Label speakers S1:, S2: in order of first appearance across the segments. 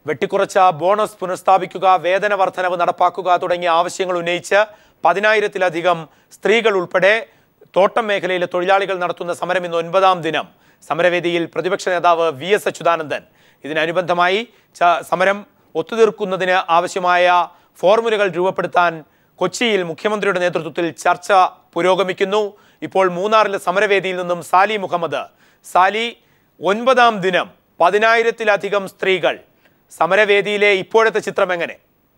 S1: വെട്ടിക്കുറച്ച bonus പുനഃസ്ഥാപിക്കുക വേതന വർധനവ് നടപ്പാക്കുക തുടങ്ങിയ ആവശ്യങ്ങൾ ഉന്നയിച്ച് പതിനായിരത്തിലധികം സ്ത്രീകൾ ഉൾപ്പെടെ തോട്ടം മേഖലയിലെ തൊഴിലാളികൾ നടത്തുന്ന സമരം ഇന്ന് ഒൻപതാം ദിനം സമരവേദിയിൽ പ്രതിപക്ഷ നേതാവ് വി എസ് അച്യുതാനന്ദൻ ഇതിനനുബന്ധമായി ച- സമരം ഒത്തുതീർക്കുന്നതിന് ആവശ്യമായ ഫോർമുലകൾ രൂപപ്പെടുത്താൻ കൊച്ചിയിൽ മുഖ്യമന്ത്രിയുടെ നേതൃത്വത്തിൽ ചർച്ച പുരോഗമിക്കുന്നു ഇപ്പോൾ മൂന്നാറിലെ സമരവേദിയിൽ നിന്നും സാലി മുഹമ്മദ് സാലി ഒൻപതാം ദിനം പതിനായിരത്തിലധികം സ്ത്രീകൾ സമരവേദിയിലെ ഇപ്പോഴത്തെ ചിത്രം എങ്ങനെ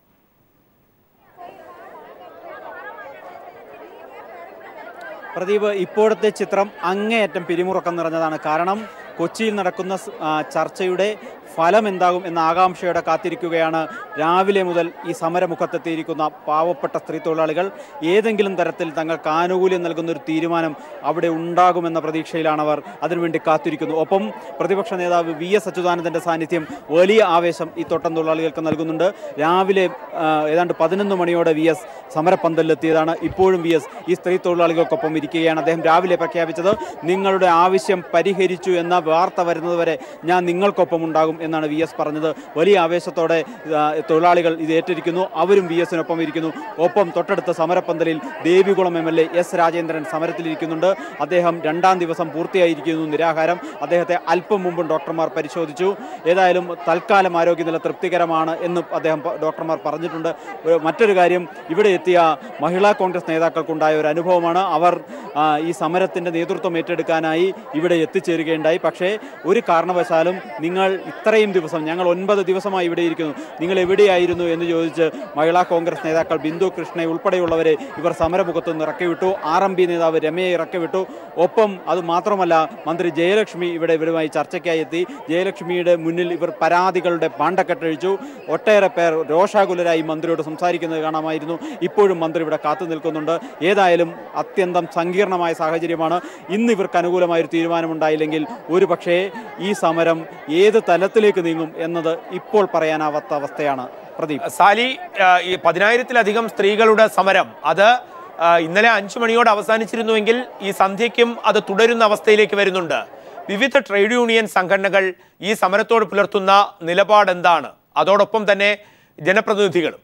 S2: പ്രദീപ് ഇപ്പോഴത്തെ ചിത്രം അങ്ങേയറ്റം പിരിമുറുക്കം നിറഞ്ഞതാണ് കാരണം കൊച്ചിയിൽ നടക്കുന്ന സ്- ആ, ചർച്ചയുടെ ഫലം എന്താകും എന്ന ആകാംക്ഷയോടെ കാത്തിരിക്കുകയാണ് രാവിലെ മുതൽ ഈ സമരമുഖത്തെത്തിയിരിക്കുന്ന പാവപ്പെട്ട സ്ത്രീ തൊഴിലാളികൾ ഏതെങ്കിലും തരത്തിൽ തങ്ങൾക്ക് ആനുകൂല്യം നൽകുന്ന ഒരു തീരുമാനം അവിടെ ഉണ്ടാകുമെന്ന പ്രതീക്ഷയിലാണ് അവർ അതിനുവേണ്ടി കാത്തിരിക്കുന്നു ഒപ്പം പ്രതിപക്ഷ നേതാവ് വി എസ് അച്യുതാനന്ദന്റെ സാന്നിധ്യം വലിയ ആവേശം ഈ തോട്ടം തൊഴിലാളികൾക്ക് നൽകുന്നുണ്ട് രാവിലെ ആ, ഏതാണ്ട് പതിനൊന്ന് മണിയോടെ വി എസ് സമരപ്പന്തലിലെത്തിയതാണ് ഇപ്പോഴും വി എസ് ഈ സ്ത്രീ തൊഴിലാളികൾക്കൊപ്പം ഇരിക്കുകയാണ് അദ്ദേഹം രാവിലെ പ്രഖ്യാപിച്ചത് നിങ്ങളുടെ ആവശ്യം പരിഹരിച്ചു എന്ന വാർത്ത വരുന്നതുവരെ ഞാൻ നിങ്ങൾക്കൊപ്പം ഉണ്ടാകും എന്നാണ് വി എസ് പറഞ്ഞത് വലിയ ആവേശത്തോടെ ആ, തൊഴിലാളികൾ ഇത് ഏറ്റിരിക്കുന്നു അവരും വി എസിനൊപ്പം ഇരിക്കുന്നു ഒപ്പം തൊട്ടടുത്ത സമരപ്പന്തലിൽ Devikulam M L A S Rajendran സമരത്തിലിരിക്കുന്നുണ്ട് അദ്ദേഹം രണ്ടാം ദിവസം പൂർത്തിയായിരിക്കുന്നു നിരാഹാരം അദ്ദേഹത്തെ അല്പം മുമ്പും ഡോക്ടർമാർ പരിശോധിച്ചു ഏതായാലും തൽക്കാലം ആരോഗ്യനില തൃപ്തികരമാണ് എന്ന് അദ്ദേഹം പ- ഡോക്ടർമാർ പറഞ്ഞിട്ടുണ്ട് ഒരു മറ്റൊരു കാര്യം ഇവിടെ എത്തിയ മഹിളാ കോൺഗ്രസ് നേതാക്കൾക്കുണ്ടായ ഒരു അനുഭവമാണ് അവർ ആ, ഈ സമരത്തിൻ്റെ നേതൃത്വം ഏറ്റെടുക്കാനായി ഇവിടെ എത്തിച്ചേരുകയുണ്ടായി പക്ഷേ ഒരു കാരണവശാലും നിങ്ങൾ ഇത്രയും ദിവസം ഞങ്ങൾ ഒൻപത് ദിവസമായി ഇവിടെ ഇരിക്കുന്നു നിങ്ങൾ എവിടെയായിരുന്നു എന്ന് ചോദിച്ച് മഹിളാ കോൺഗ്രസ് നേതാക്കൾ ബിന്ദു കൃഷ്ണയെ ഉൾപ്പെടെയുള്ളവരെ ഇവർ സമരമുഖത്ത് നിന്ന് ഇറക്കിവിട്ടു ആർ എം പി നേതാവ് രമയെ ഇറക്കിവിട്ടു ഒപ്പം അത് മാത്രമല്ല മന്ത്രി ജയലക്ഷ്മി ഇവിടെ ഇവരുമായി ചർച്ചയ്ക്കായി എത്തി ജയലക്ഷ്മിയുടെ മുന്നിൽ ഇവർ പരാതികളുടെ പാണ്ടക്കെട്ടഴിച്ചു ഒട്ടേറെ പേർ രോഷാകുലരായി മന്ത്രിയോട് സംസാരിക്കുന്നത് കാണാമായിരുന്നു ഇപ്പോഴും മന്ത്രി ഇവിടെ കാത്തു നിൽക്കുന്നുണ്ട് ഏതായാലും അത്യന്തം സങ്കീർണമായ സാഹചര്യമാണ് ഇന്ന് ഇവർക്ക് അനുകൂലമായ ഒരു തീരുമാനമുണ്ടായില്ലെങ്കിൽ ഒരു പക്ഷേ ഈ സമരം ഏത് തലത്തിലേക്ക് നീങ്ങും എന്നത് ഇപ്പോൾ പറയാനാവാത്ത അവസ്ഥയാണ് പ്രദീപ്
S1: സാലി ആ, ഈ പതിനായിരത്തിലധികം സ്ത്രീകളുടെ സമരം അത് ആ, ഇന്നലെ അഞ്ചു മണിയോട് അവസാനിച്ചിരുന്നുവെങ്കിൽ ഈ സന്ധ്യയ്ക്കും അത് തുടരുന്ന അവസ്ഥയിലേക്ക് വരുന്നുണ്ട് വിവിധ ട്രേഡ് യൂണിയൻ സംഘടനകൾ ഈ സമരത്തോട് പുലർത്തുന്ന നിലപാട് എന്താണ് അതോടൊപ്പം തന്നെ ജനപ്രതിനിധികളും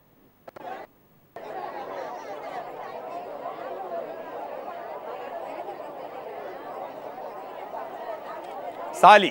S1: സാലി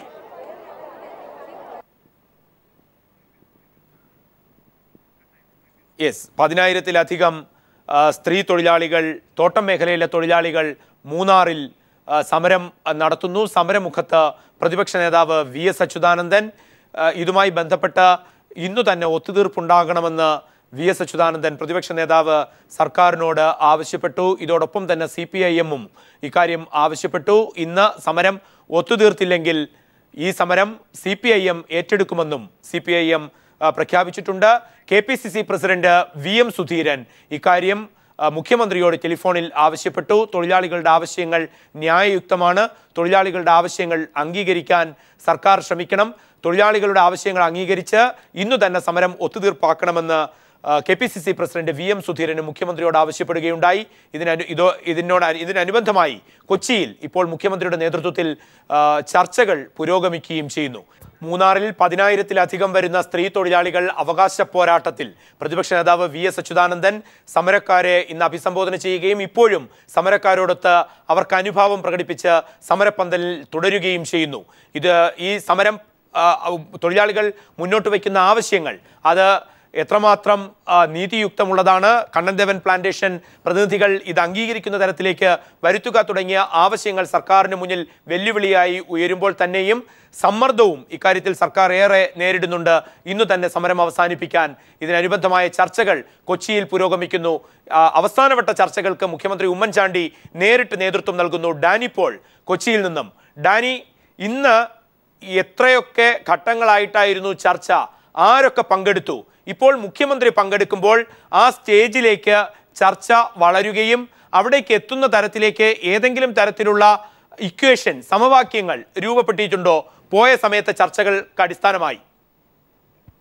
S1: യെസ് പതിനായിരത്തിലധികം ആ, സ്ത്രീ തൊഴിലാളികൾ തോട്ടം മേഖലയിലെ തൊഴിലാളികൾ മൂന്നാറിൽ ആ, സമരം ആ, നടത്തുന്നു സമരമുഖത്ത് പ്രതിപക്ഷ നേതാവ് വി എസ് അച്യുതാനന്ദൻ ആ, ഇതുമായി ബന്ധപ്പെട്ട് ഇന്നു തന്നെ ഒത്തുതീർപ്പുണ്ടാകണമെന്ന് വി എസ് അച്യുതാനന്ദൻ പ്രതിപക്ഷ നേതാവ് സർക്കാരിനോട് ആവശ്യപ്പെട്ടു ഇതോടൊപ്പം തന്നെ സി പി ഐ എമ്മും ഇക്കാര്യം ആവശ്യപ്പെട്ടു ഇന്ന് സമരം ഒത്തുതീർത്തില്ലെങ്കിൽ ഈ സമരം സി പി ഐ എം ഏറ്റെടുക്കുമെന്നും സി പി ഐ എം പ്രഖ്യാപിച്ചിട്ടുണ്ട് K P C C president V M Sudheeran ഇക്കാര്യം ആ, മുഖ്യമന്ത്രിയോട് ടെലിഫോണിൽ ആവശ്യപ്പെട്ടു തൊഴിലാളികളുടെ ആവശ്യങ്ങൾ ന്യായയുക്തമാണ് തൊഴിലാളികളുടെ ആവശ്യങ്ങൾ അംഗീകരിക്കാൻ സർക്കാർ ശ്രമിക്കണം തൊഴിലാളികളുടെ ആവശ്യങ്ങൾ അംഗീകരിച്ച് ഇന്നു തന്നെ സമരം ഒത്തുതീർപ്പാക്കണമെന്ന് K P C C president V M സുധീരന് മുഖ്യമന്ത്രിയോട് ആവശ്യപ്പെടുകയുണ്ടായി ഇതിനു ഇതോ ഇതിനോട് ഇതിനനുബന്ധമായി കൊച്ചിയിൽ ഇപ്പോൾ മുഖ്യമന്ത്രിയുടെ നേതൃത്വത്തിൽ ആ, ചർച്ചകൾ പുരോഗമിക്കുകയും ചെയ്യുന്നു മൂന്നാറിൽ പതിനായിരത്തിലധികം വരുന്ന സ്ത്രീ തൊഴിലാളികൾ അവകാശ പോരാട്ടത്തിൽ പ്രതിപക്ഷ നേതാവ് വി എസ് അച്യുതാനന്ദൻ സമരക്കാരെ ഇന്ന് അഭിസംബോധന ചെയ്യുകയും ഇപ്പോഴും സമരക്കാരോടൊത്ത് അവർക്ക് അനുഭാവം പ്രകടിപ്പിച്ച് സമരപ്പന്തലിൽ തുടരുകയും ചെയ്യുന്നു ഇത് ഈ സമരം ആ, തൊഴിലാളികൾ മുന്നോട്ട് വയ്ക്കുന്ന ആവശ്യങ്ങൾ അത് എത്രമാത്രം ആ, നീതിയുക്തമുള്ളതാണ് കണ്ണൻദേവൻ പ്ലാന്റേഷൻ പ്രതിനിധികൾ ഇത് അംഗീകരിക്കുന്ന തരത്തിലേക്ക് വരുത്തുക തുടങ്ങിയ ആവശ്യങ്ങൾ സർക്കാരിന് മുന്നിൽ വെല്ലുവിളിയായി ഉയരുമ്പോൾ തന്നെയും സമ്മർദ്ദവും ഇക്കാര്യത്തിൽ സർക്കാർ ഏറെ നേരിടുന്നുണ്ട് ഇന്നു തന്നെ സമരം അവസാനിപ്പിക്കാൻ ഇതിനനുബന്ധമായ ചർച്ചകൾ കൊച്ചിയിൽ പുരോഗമിക്കുന്നു ആ, അവസാനവട്ട ചർച്ചകൾക്ക് മുഖ്യമന്ത്രി ഉമ്മൻചാണ്ടി നേരിട്ട് നേതൃത്വം നൽകുന്നു ഡാനി പോൾ കൊച്ചിയിൽ നിന്നും ഡാനി ഇന്ന് എത്രയൊക്കെ ഘട്ടങ്ങളായിട്ടായിരുന്നു ചർച്ച ആരൊക്കെ പങ്കെടുത്തു ഇപ്പോൾ മുഖ്യമന്ത്രി പങ്കെടുക്കുമ്പോൾ ആ സ്റ്റേജിലേക്ക് ചർച്ച വളരുകയും അവിടേക്ക് എത്തുന്ന തരത്തിലേക്ക് ഏതെങ്കിലും തരത്തിലുള്ള ഇക്വേഷൻ സമവാക്യങ്ങൾ രൂപപ്പെട്ടിട്ടുണ്ടോ പോയ സമയത്തെ ചർച്ചകൾക്ക് അടിസ്ഥാനമായി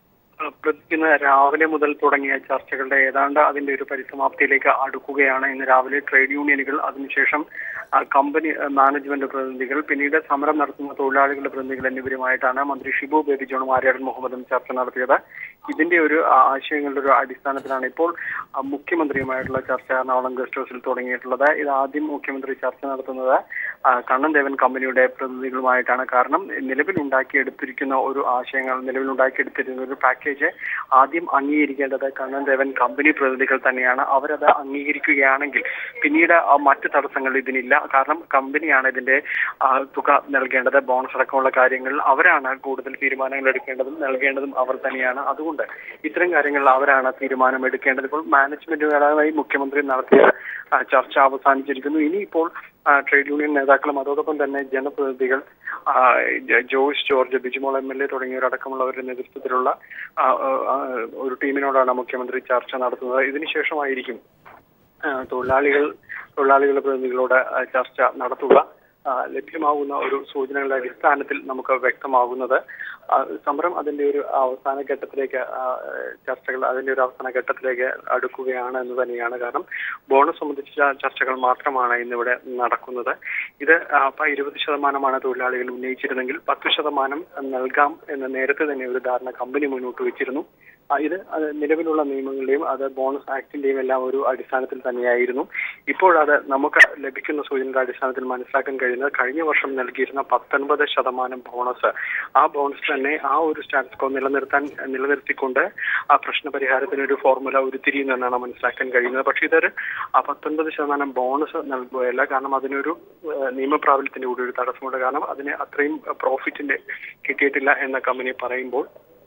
S3: പ്രതി- ഇന്ന് രാവിലെ മുതൽ തുടങ്ങിയ ചർച്ചകളുടെ ഏതാണ്ട് അതിന്റെ ഒരു പരിസമാപ്തിയിലേക്ക് അടുക്കുകയാണ് ഇന്ന് രാവിലെ ട്രേഡ് യൂണിയനുകൾ അതിനുശേഷം ആ, കമ്പനി ആ, മാനേജ്മെന്റ് പ്രതിനിധികൾ പിന്നീട് സമരം നടത്തുന്ന തൊഴിലാളികളുടെ പ്രതിനിധികൾ എന്നിവരുമായിട്ടാണ് മന്ത്രി ഷിബു ബേബി ജോണും ആര്യാടൻ മുഹമ്മദും ചർച്ച നടത്തിയത് ഇതിന്റെ ഒരു ആ, ആശയങ്ങളുടെ ഒരു അടിസ്ഥാനത്തിലാണ് ഇപ്പോൾ ആ, മുഖ്യമന്ത്രിയുമായിട്ടുള്ള ചർച്ച എറണാകുളം ഗസ്റ്റ് ഹൗസിൽ തുടങ്ങിയിട്ടുള്ളത് ഇത് ആദ്യം മുഖ്യമന്ത്രി ചർച്ച നടത്തുന്നത് ആ, കണ്ണൻ ദേവൻ കമ്പനിയുടെ പ്രതിനിധികളുമായിട്ടാണ് കാരണം നിലവിൽ ഉണ്ടാക്കിയെടുത്തിരിക്കുന്ന ഒരു ആശയങ്ങൾ നിലവിൽ ഉണ്ടാക്കിയെടുത്തിരിക്കുന്ന ഒരു പാക്കേജ് ആദ്യം അംഗീകരിക്കേണ്ടത് കണ്ണൻ ദേവൻ കമ്പനി പ്രതിനിധികൾ തന്നെയാണ് അവരത് അംഗീകരിക്കുകയാണെങ്കിൽ പിന്നീട് ആ, മറ്റ് തടസ്സങ്ങൾ ഇതിനില്ല കാരണം കമ്പനിയാണ് ഇതിന്റെ ആ, തുക നൽകേണ്ടത് ബോണസ് അടക്കമുള്ള കാര്യങ്ങളിൽ അവരാണ് കൂടുതൽ തീരുമാനങ്ങൾ എടുക്കേണ്ടതും നൽകേണ്ടതും അവർ തന്നെയാണ് അതുകൊണ്ട് ഇത്തരം കാര്യങ്ങളിൽ അവരാണ് തീരുമാനം എടുക്കേണ്ടത് ഇപ്പോൾ മാനേജ്മെന്റുകളുമായി മുഖ്യമന്ത്രി നടത്തിയ ആ, ചർച്ച അവസാനിച്ചിരിക്കുന്നു ഇനിയിപ്പോൾ ആ, ട്രേഡ് യൂണിയൻ നേതാക്കളും അതോടൊപ്പം തന്നെ ജനപ്രതിനിധികൾ ആ, ജ- Joyce George Bijumol M L A തുടങ്ങിയവരടക്കമുള്ളവരുടെ നേതൃത്വത്തിലുള്ള ആ, ആ, ആ, ഒരു ടീമിനോടാണ് മുഖ്യമന്ത്രി ചർച്ച നടത്തുന്നത് ഇതിനുശേഷമായിരിക്കും ആ, തൊഴിലാളികൾ തൊഴിലാളികളുടെ പ്രതിനിധികളോട് ആ, ചർച്ച നടത്തുക ആ, ലഭ്യമാകുന്ന ഒരു സൂചനകളുടെ അടിസ്ഥാനത്തിൽ നമുക്ക് വ്യക്തമാകുന്നത് ആ, സമരം അതിന്റെ ഒരു അവസാന ഘട്ടത്തിലേക്ക് ആ, ചർച്ചകൾ അതിന്റെ ഒരു അവസാന ഘട്ടത്തിലേക്ക് അടുക്കുകയാണ് എന്ന് തന്നെയാണ് കാരണം ബോണസ് സംബന്ധിച്ച ചർച്ചകൾ മാത്രമാണ് ഇന്നിവിടെ നടക്കുന്നത് ഇത് ആ, ഇപ്പൊ ഇരുപത് ശതമാനമാണ് തൊഴിലാളികൾ ഉന്നയിച്ചിരുന്നെങ്കിൽ പത്ത് ശതമാനം നൽകാം എന്ന് നേരത്തെ തന്നെ ഒരു ധാരണ കമ്പനി മുന്നോട്ട് വെച്ചിരുന്നു ആ, ഇത് അത് നിലവിലുള്ള നിയമങ്ങളുടെയും അത് ബോണസ് ആക്ടിന്റെയും എല്ലാം ഒരു അടിസ്ഥാനത്തിൽ തന്നെയായിരുന്നു ഇപ്പോഴത് നമുക്ക് ലഭിക്കുന്ന സൂചനയുടെ അടിസ്ഥാനത്തിൽ മനസ്സിലാക്കാൻ കഴിയുന്നത് കഴിഞ്ഞ വർഷം നൽകിയിരുന്ന പത്തൊൻപത് ശതമാനം ബോണസ് ആ ബോണസ് തന്നെ ആ ഒരു സ്റ്റാറ്റസ് കോ നിലനിർത്താൻ നിലനിർത്തിക്കൊണ്ട് ആ പ്രശ്ന പരിഹാരത്തിന് ഒരു ഫോർമുല ഉരുത്തിരിയുന്നെന്നാണ് മനസ്സിലാക്കാൻ കഴിയുന്നത് പക്ഷേ ഇതൊരു ആ പത്തൊൻപത് ശതമാനം ബോണസ് നൽകുകയല്ല കാരണം അതിനൊരു ഏഹ്, നിയമപ്രാബല്യത്തിന്റെ കൂടി ഒരു തടസ്സമുണ്ട് കാരണം അതിന് അത്രയും പ്രോഫിറ്റിന്റെ കിട്ടിയിട്ടില്ല എന്ന കമ്പനി പറയുമ്പോൾ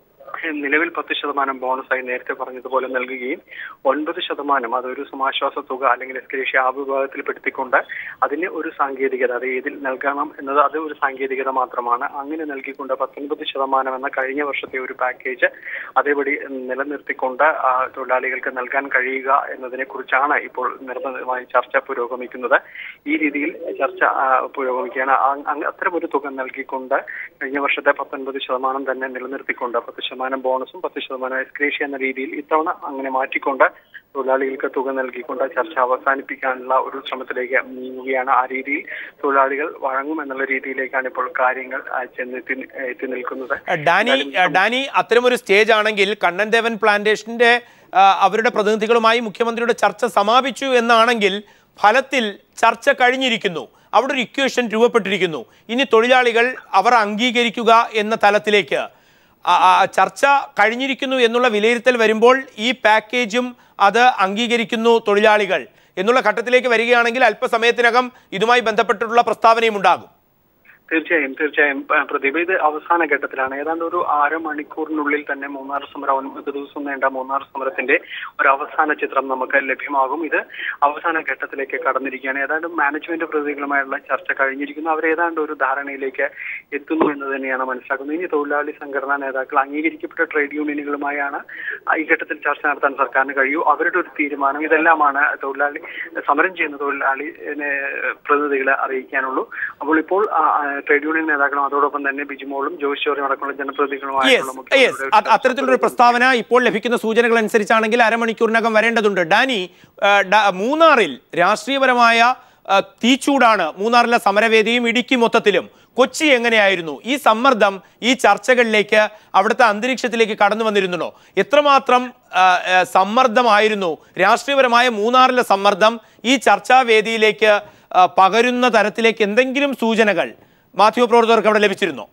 S3: നിലവിൽ പത്ത് ശതമാനം ബോണസായി നേരത്തെ പറഞ്ഞതുപോലെ നൽകുകയും ഒൻപത് ശതമാനം അതൊരു സമാശ്വാസ തുക അല്ലെങ്കിൽ എസ്കലേഷ്യ ആ വിഭാഗത്തിൽ പെടുത്തിക്കൊണ്ട് അതിന് ഒരു സാങ്കേതികത അത് ഏതിൽ നൽകണം എന്നത് അത് ഒരു സാങ്കേതികത മാത്രമാണ് അങ്ങനെ നൽകിക്കൊണ്ട് പത്തൊൻപത് ശതമാനം എന്ന കഴിഞ്ഞ വർഷത്തെ ഒരു പാക്കേജ് അതേപടി നിലനിർത്തിക്കൊണ്ട് ആ, തൊഴിലാളികൾക്ക് നൽകാൻ കഴിയുക എന്നതിനെ കുറിച്ചാണ് ഇപ്പോൾ നിർബന്ധമായി ചർച്ച പുരോഗമിക്കുന്നത് ഈ രീതിയിൽ ചർച്ച ആ, പുരോഗമിക്കുകയാണ് ആ- അങ്ങ് അത്തരമൊരു തുക നൽകിക്കൊണ്ട് കഴിഞ്ഞ വർഷത്തെ പത്തൊൻപത് ശതമാനം തന്നെ നിലനിർത്തിക്കൊണ്ട് പത്ത് ശതമാനം ബോണസും പത്ത് ശതമാനം എസ്ക്രേഷ്യ എന്ന രീതിയിൽ ഇത്തവണ അങ്ങനെ മാറ്റിക്കൊണ്ട് തൊഴിലാളികൾക്ക് തുക നൽകിക്കൊണ്ട് ചർച്ച അവസാനിപ്പിക്കാനുള്ള ഒരു ശ്രമത്തിലേക്ക് നീങ്ങുകയാണ് ആ രീതിയിൽ തൊഴിലാളികൾ വഴങ്ങും എന്നുള്ള രീതിയിലേക്കാണ് ഇപ്പോൾ കാര്യങ്ങൾ ആ, ചെന്നെത്തി എത്തി നിൽക്കുന്നത്
S1: ഡാനി ഡാനി അത്തരമൊരു സ്റ്റേജ് ആണെങ്കിൽ കണ്ണൻ ദേവൻ പ്ലാന്റേഷന്റെ ആ, അവരുടെ പ്രതിനിധികളുമായി മുഖ്യമന്ത്രിയുടെ ചർച്ച സമാപിച്ചു എന്നാണെങ്കിൽ ഫലത്തിൽ ചർച്ച കഴിഞ്ഞിരിക്കുന്നു അവിടെ ഒരു ഇക്വേഷൻ രൂപപ്പെട്ടിരിക്കുന്നു ഇനി തൊഴിലാളികൾ അവർ അംഗീകരിക്കുക എന്ന തലത്തിലേക്ക് ആ, ആ, ചർച്ച കഴിഞ്ഞിരിക്കുന്നു എന്നുള്ള വിലയിരുത്തൽ വരുമ്പോൾ ഈ പാക്കേജും അത് അംഗീകരിക്കുന്നു തൊഴിലാളികൾ എന്നുള്ള ഘട്ടത്തിലേക്ക് വരികയാണെങ്കിൽ അല്പസമയത്തിനകം ഇതുമായി ബന്ധപ്പെട്ടിട്ടുള്ള പ്രസ്താവനയും ഉണ്ടാകും
S3: തീർച്ചയായും തീർച്ചയായും പ- പ്രദീപ് ഇത് അവസാന ഘട്ടത്തിലാണ് ഏതാണ്ട് ഒരു അരമണിക്കൂറിനുള്ളിൽ തന്നെ മൂന്നാർ സമരം ഒൻപത് ദിവസം നീണ്ട മൂന്നാർ സമരത്തിന്റെ ഒരു അവസാന ചിത്രം നമുക്ക് ലഭ്യമാകും ഇത് അവസാന ഘട്ടത്തിലേക്ക് കടന്നിരിക്കുകയാണ് ഏതാണ്ട് മാനേജ്മെന്റ് പ്രതിനിധികളുമായുള്ള ചർച്ച കഴിഞ്ഞിരിക്കുന്നു അവർ ഏതാണ്ട് ഒരു ധാരണയിലേക്ക് എത്തുന്നു എന്ന് തന്നെയാണ് മനസ്സിലാക്കുന്നത് ഇനി തൊഴിലാളി സംഘടനാ നേതാക്കൾ അംഗീകരിക്കപ്പെട്ട ട്രേഡ് യൂണിയനുകളുമായാണ് ഈ ഘട്ടത്തിൽ ചർച്ച നടത്താൻ സർക്കാരിന് കഴിയൂ അവരുടെ ഒരു തീരുമാനം ഇതെല്ലാമാണ് തൊഴിലാളി സമരം ചെയ്യുന്ന തൊഴിലാളി ഏഹ്, പ്രതിനിധികളെ അറിയിക്കാനുള്ളൂ അപ്പോൾ ഇപ്പോൾ ആ, ആ, ട്രേഡ് യൂണിയൻ നേതാക്കളും അതോടൊപ്പം തന്നെ ബിജുമോളും ജോയിസ് ചോറിയും അടക്കമുള്ള
S1: യെസ്
S3: ജനപ്രതിനിധികളുമായിട്ടുള്ള
S1: യെസ്
S3: മുഖ്യമന്ത്രിയുടെ
S1: അത് അത്തരത്തിലൊരു പ്രസ്താവന ഇപ്പോൾ ലഭിക്കുന്ന സൂചനകൾ അനുസരിച്ചാണെങ്കിൽ അരമണിക്കൂറിനകം വരേണ്ടതുണ്ട് ഡാനി ആ, ഡ- മൂന്നാറിൽ രാഷ്ട്രീയപരമായ ആ, തീച്ചൂടാണ് മൂന്നാറിലെ സമരവേദിയും ഇടുക്കി മൊത്തത്തിലും കൊച്ചി എങ്ങനെയായിരുന്നു ഈ സമ്മർദ്ദം ഈ ചർച്ചകളിലേക്ക് അവിടുത്തെ അന്തരീക്ഷത്തിലേക്ക് കടന്നു വന്നിരുന്നുണ്ടോ എത്രമാത്രം ആ, ആ, സമ്മർദ്ദമായിരുന്നു രാഷ്ട്രീയപരമായ മൂന്നാറിലെ സമ്മർദ്ദം ഈ ചർച്ചാവേദിയിലേക്ക് ആ, പകരുന്ന തരത്തിലേക്ക് എന്തെങ്കിലും സൂചനകൾ മാധ്യമപ്രവർത്തകർക്ക് അവിടെ ലഭിച്ചിരുന്നോ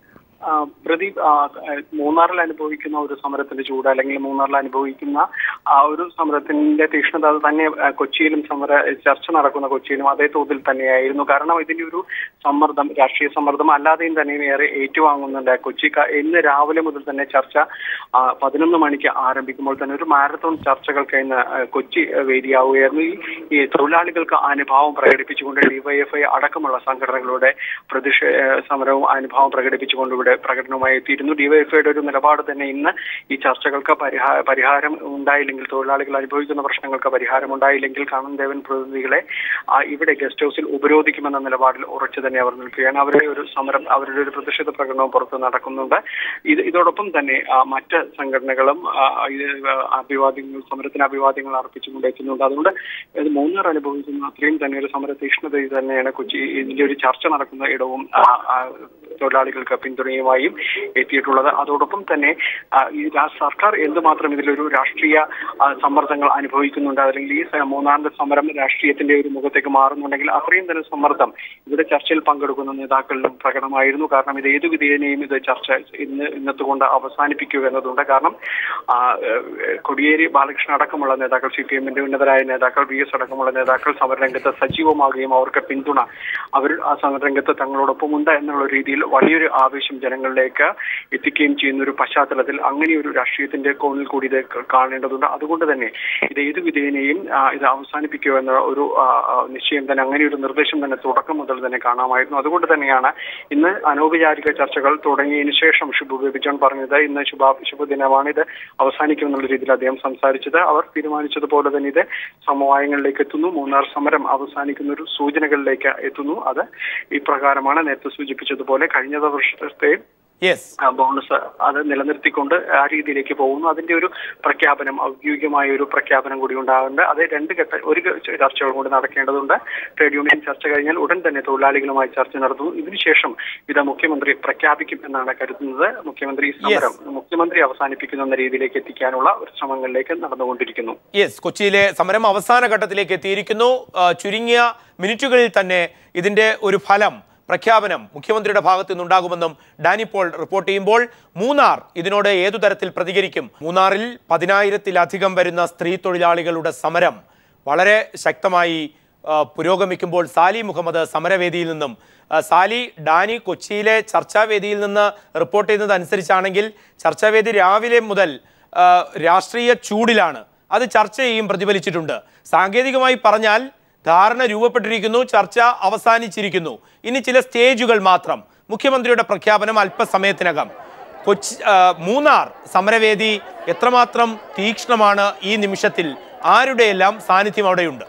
S3: ആ, പ്രദീപ് ആ, മൂന്നാറിൽ അനുഭവിക്കുന്ന ഒരു സമരത്തിന്റെ ചൂട് അല്ലെങ്കിൽ മൂന്നാറിൽ അനുഭവിക്കുന്ന ആ ഒരു സമരത്തിന്റെ തീക്ഷ്ണത അത് തന്നെ ആ, കൊച്ചിയിലും സമര ചർച്ച നടക്കുന്ന കൊച്ചിയിലും അതേ തോതിൽ തന്നെയായിരുന്നു കാരണം ഇതിന്റെ ഒരു സമ്മർദ്ദം രാഷ്ട്രീയ സമ്മർദ്ദം അല്ലാതെയും തന്നെ ഏറെ ഏറ്റുവാങ്ങുന്നുണ്ട് കൊച്ചി ക- ഇന്ന് രാവിലെ മുതൽ തന്നെ ചർച്ച ആ, പതിനൊന്ന് മണിക്ക് ആരംഭിക്കുമ്പോൾ തന്നെ ഒരു മാരത്തോൺ ചർച്ചകൾക്ക് ഇന്ന് ആ, കൊച്ചി വേദിയാവുകയായിരുന്നു ഈ ഈ തൊഴിലാളികൾക്ക് അനുഭാവം പ്രകടിപ്പിച്ചുകൊണ്ട് ഡിവൈഎഫ്ഐ അടക്കമുള്ള സംഘടനകളുടെ പ്രതിഷേധ സമരവും അനുഭാവം പ്രകടിപ്പിച്ചുകൊണ്ട് ഇവിടെ പ്രകടനവുമായി എത്തിയിരുന്നു ഡിവൈഎഫ്ഐയുടെ ഒരു നിലപാട് തന്നെ ഇന്ന് ഈ ചർച്ചകൾക്ക് പരിഹാ പരിഹാരം ഉണ്ടായില്ലെങ്കിൽ തൊഴിലാളികൾ അനുഭവിക്കുന്ന പ്രശ്നങ്ങൾക്ക് പരിഹാരം ഉണ്ടായില്ലെങ്കിൽ കണ്ണൻ ദേവൻ പ്രതിനിധികളെ ആ, ഇവിടെ ഗസ്റ്റ് ഹൗസിൽ ഉപരോധിക്കുമെന്ന നിലപാടിൽ ഉറച്ചു തന്നെ അവർ നിൽക്കുകയാണ് അവരുടെ ഒരു സമരം അവരുടെ ഒരു പ്രതിഷേധ പ്രകടനവും പുറത്ത് നടക്കുന്നുണ്ട് ഇത് ഇതോടൊപ്പം തന്നെ ആ, മറ്റ് സംഘടനകളും ആ, ഇത് അഭിവാദ്യങ്ങൾ സമരത്തിന് അഭിവാദ്യങ്ങൾ അർപ്പിച്ചുകൊണ്ട് എത്തുന്നുണ്ട് അതുകൊണ്ട് ഇത് മൂന്നാർ അനുഭവിക്കുന്ന അത്രയും തന്നെ ഒരു സമര തീക്ഷ്ണതയിൽ തന്നെയാണ് കൊച്ചി ഇതിന്റെ ഒരു ചർച്ച നടക്കുന്ന ഇടവും ആ, ആ, തൊഴിലാളികൾക്ക് പിന്തുണയുമായും എത്തിയിട്ടുള്ളത് അതോടൊപ്പം തന്നെ ആ, ഈ രാ- സർക്കാർ എന്തുമാത്രം ഇതിലൊരു രാഷ്ട്രീയ ആ, സമ്മർദ്ദങ്ങൾ അനുഭവിക്കുന്നുണ്ട് അല്ലെങ്കിൽ ഈ സ- മൂന്നാറിന്റെ സമരം രാഷ്ട്രീയത്തിന്റെ ഒരു മുഖത്തേക്ക് മാറുന്നുണ്ടെങ്കിൽ അത്രയും തന്നെ സമ്മർദ്ദം ഇവിടെ ചർച്ചയിൽ പങ്കെടുക്കുന്ന നേതാക്കളിലും പ്രകടമായിരുന്നു കാരണം ഇത് ഏതു വിധേയനെയും ഇത് ചർച്ച ഇന്ന് ഇന്നത്തെ കൊണ്ട് അവസാനിപ്പിക്കുക എന്നതുണ്ട് കാരണം ആ, ഏഹ്, കൊടിയേരി ബാലകൃഷ്ണൻ അടക്കമുള്ള നേതാക്കൾ സി പി എമ്മിന്റെ ഉന്നതരായ നേതാക്കൾ വി എസ് അടക്കമുള്ള നേതാക്കൾ സമരരംഗത്ത് സജീവമാകുകയും അവർക്ക് പിന്തുണ അവർ ആ സമരരംഗത്ത് തങ്ങളോടൊപ്പം ഉണ്ട് എന്നുള്ള രീതിയിൽ വലിയൊരു ആവേശം ജനങ്ങളിലേക്ക് എത്തിക്കുകയും ചെയ്യുന്ന ഒരു പശ്ചാത്തലത്തിൽ അങ്ങനെ ഒരു രാഷ്ട്രീയത്തിന്റെ കോണിൽ കൂടി ഇത് ക- കാണേണ്ടതുണ്ട് അതുകൊണ്ട് തന്നെ ഇത് ഏത് വിധേയനെയും ആ, ഇത് അവസാനിപ്പിക്കുക എന്ന ഒരു ആ, ആ, നിശ്ചയം തന്നെ അങ്ങനെ ഒരു നിർദ്ദേശം തന്നെ തുടക്കം മുതൽ തന്നെ കാണാമായിരുന്നു അതുകൊണ്ട് തന്നെയാണ് ഇന്ന് അനൗപചാരിക ചർച്ചകൾ തുടങ്ങിയതിനു ശേഷം ഷിബു ബേബി ജോൺ പറഞ്ഞത് ഇന്ന് ശുഭ ശുഭദിനമാണ് ഇത് അവസാനിക്കുമെന്നുള്ള രീതിയിൽ അദ്ദേഹം സംസാരിച്ചത് അവർ തീരുമാനിച്ചതുപോലെ തന്നെ ഇത് സമവായങ്ങളിലേക്ക് എത്തുന്നു മൂന്നാർ സമരം അവസാനിക്കുന്ന ഒരു സൂചനകളിലേക്ക് എത്തുന്നു അത് ഇപ്രകാരമാണ് നേരത്തെ സൂചിപ്പിച്ചതുപോലെ കഴിഞ്ഞ വർഷത്തെ
S1: യെസ്
S3: ആ, ബോണസ് അത് നിലനിർത്തിക്കൊണ്ട് ആ രീതിയിലേക്ക് പോകുന്നു അതിന്റെ ഒരു പ്രഖ്യാപനം ഔദ്യോഗികമായ ഒരു പ്രഖ്യാപനം കൂടി ഉണ്ടാകുന്നുണ്ട് അത് രണ്ട് ഘട്ട ഒരു ഘ- ചർച്ചകൾ കൂടി നടക്കേണ്ടതുണ്ട് ട്രേഡ് യൂണിയൻ ചർച്ച കഴിഞ്ഞാൽ ഉടൻ തന്നെ തൊഴിലാളികളുമായി ചർച്ച നടത്തുന്നു ഇതിനുശേഷം ഇത് മുഖ്യമന്ത്രി പ്രഖ്യാപിക്കും എന്നാണ് കരുതുന്നത് മുഖ്യമന്ത്രി ഈ സമരം മുഖ്യമന്ത്രി അവസാനിപ്പിക്കുന്നു എന്ന രീതിയിലേക്ക് എത്തിക്കാനുള്ള ഒരു ശ്രമങ്ങളിലേക്ക് നടന്നുകൊണ്ടിരിക്കുന്നു
S1: യെസ് കൊച്ചിയിലെ സമരം അവസാന ഘട്ടത്തിലേക്ക് എത്തിയിരിക്കുന്നു ആ, ചുരുങ്ങിയ മിനിറ്റുകളിൽ തന്നെ ഇതിന്റെ ഒരു ഫലം പ്രഖ്യാപനം മുഖ്യമന്ത്രിയുടെ ഭാഗത്തു നിന്നുണ്ടാകുമെന്നും ഡാനി പോൾ റിപ്പോർട്ട് ചെയ്യുമ്പോൾ മൂന്നാർ ഇതിനോട് ഏതു തരത്തിൽ പ്രതികരിക്കും മൂന്നാറിൽ പതിനായിരത്തിലധികം വരുന്ന സ്ത്രീ തൊഴിലാളികളുടെ സമരം വളരെ ശക്തമായി ആ, പുരോഗമിക്കുമ്പോൾ സാലി മുഹമ്മദ് സമരവേദിയിൽ നിന്നും ആ, സാലി ഡാനി കൊച്ചിയിലെ ചർച്ചാവേദിയിൽ നിന്ന് റിപ്പോർട്ട് ചെയ്യുന്നത് അനുസരിച്ചാണെങ്കിൽ ചർച്ചാവേദി രാവിലെ മുതൽ ആ, രാഷ്ട്രീയ ചൂടിലാണ് അത് ചർച്ചയെയും പ്രതിഫലിച്ചിട്ടുണ്ട് സാങ്കേതികമായി പറഞ്ഞാൽ ധാരണ രൂപപ്പെട്ടിരിക്കുന്നു ചർച്ച അവസാനിച്ചിരിക്കുന്നു ഇനി ചില സ്റ്റേജുകൾ മാത്രം മുഖ്യമന്ത്രിയുടെ പ്രഖ്യാപനം അല്പസമയത്തിനകം കൊച്ചി ആ, മൂന്നാർ സമരവേദി എത്രമാത്രം തീക്ഷ്ണമാണ് ഈ നിമിഷത്തിൽ ആരുടെയെല്ലാം സാന്നിധ്യം അവിടെയുണ്ട്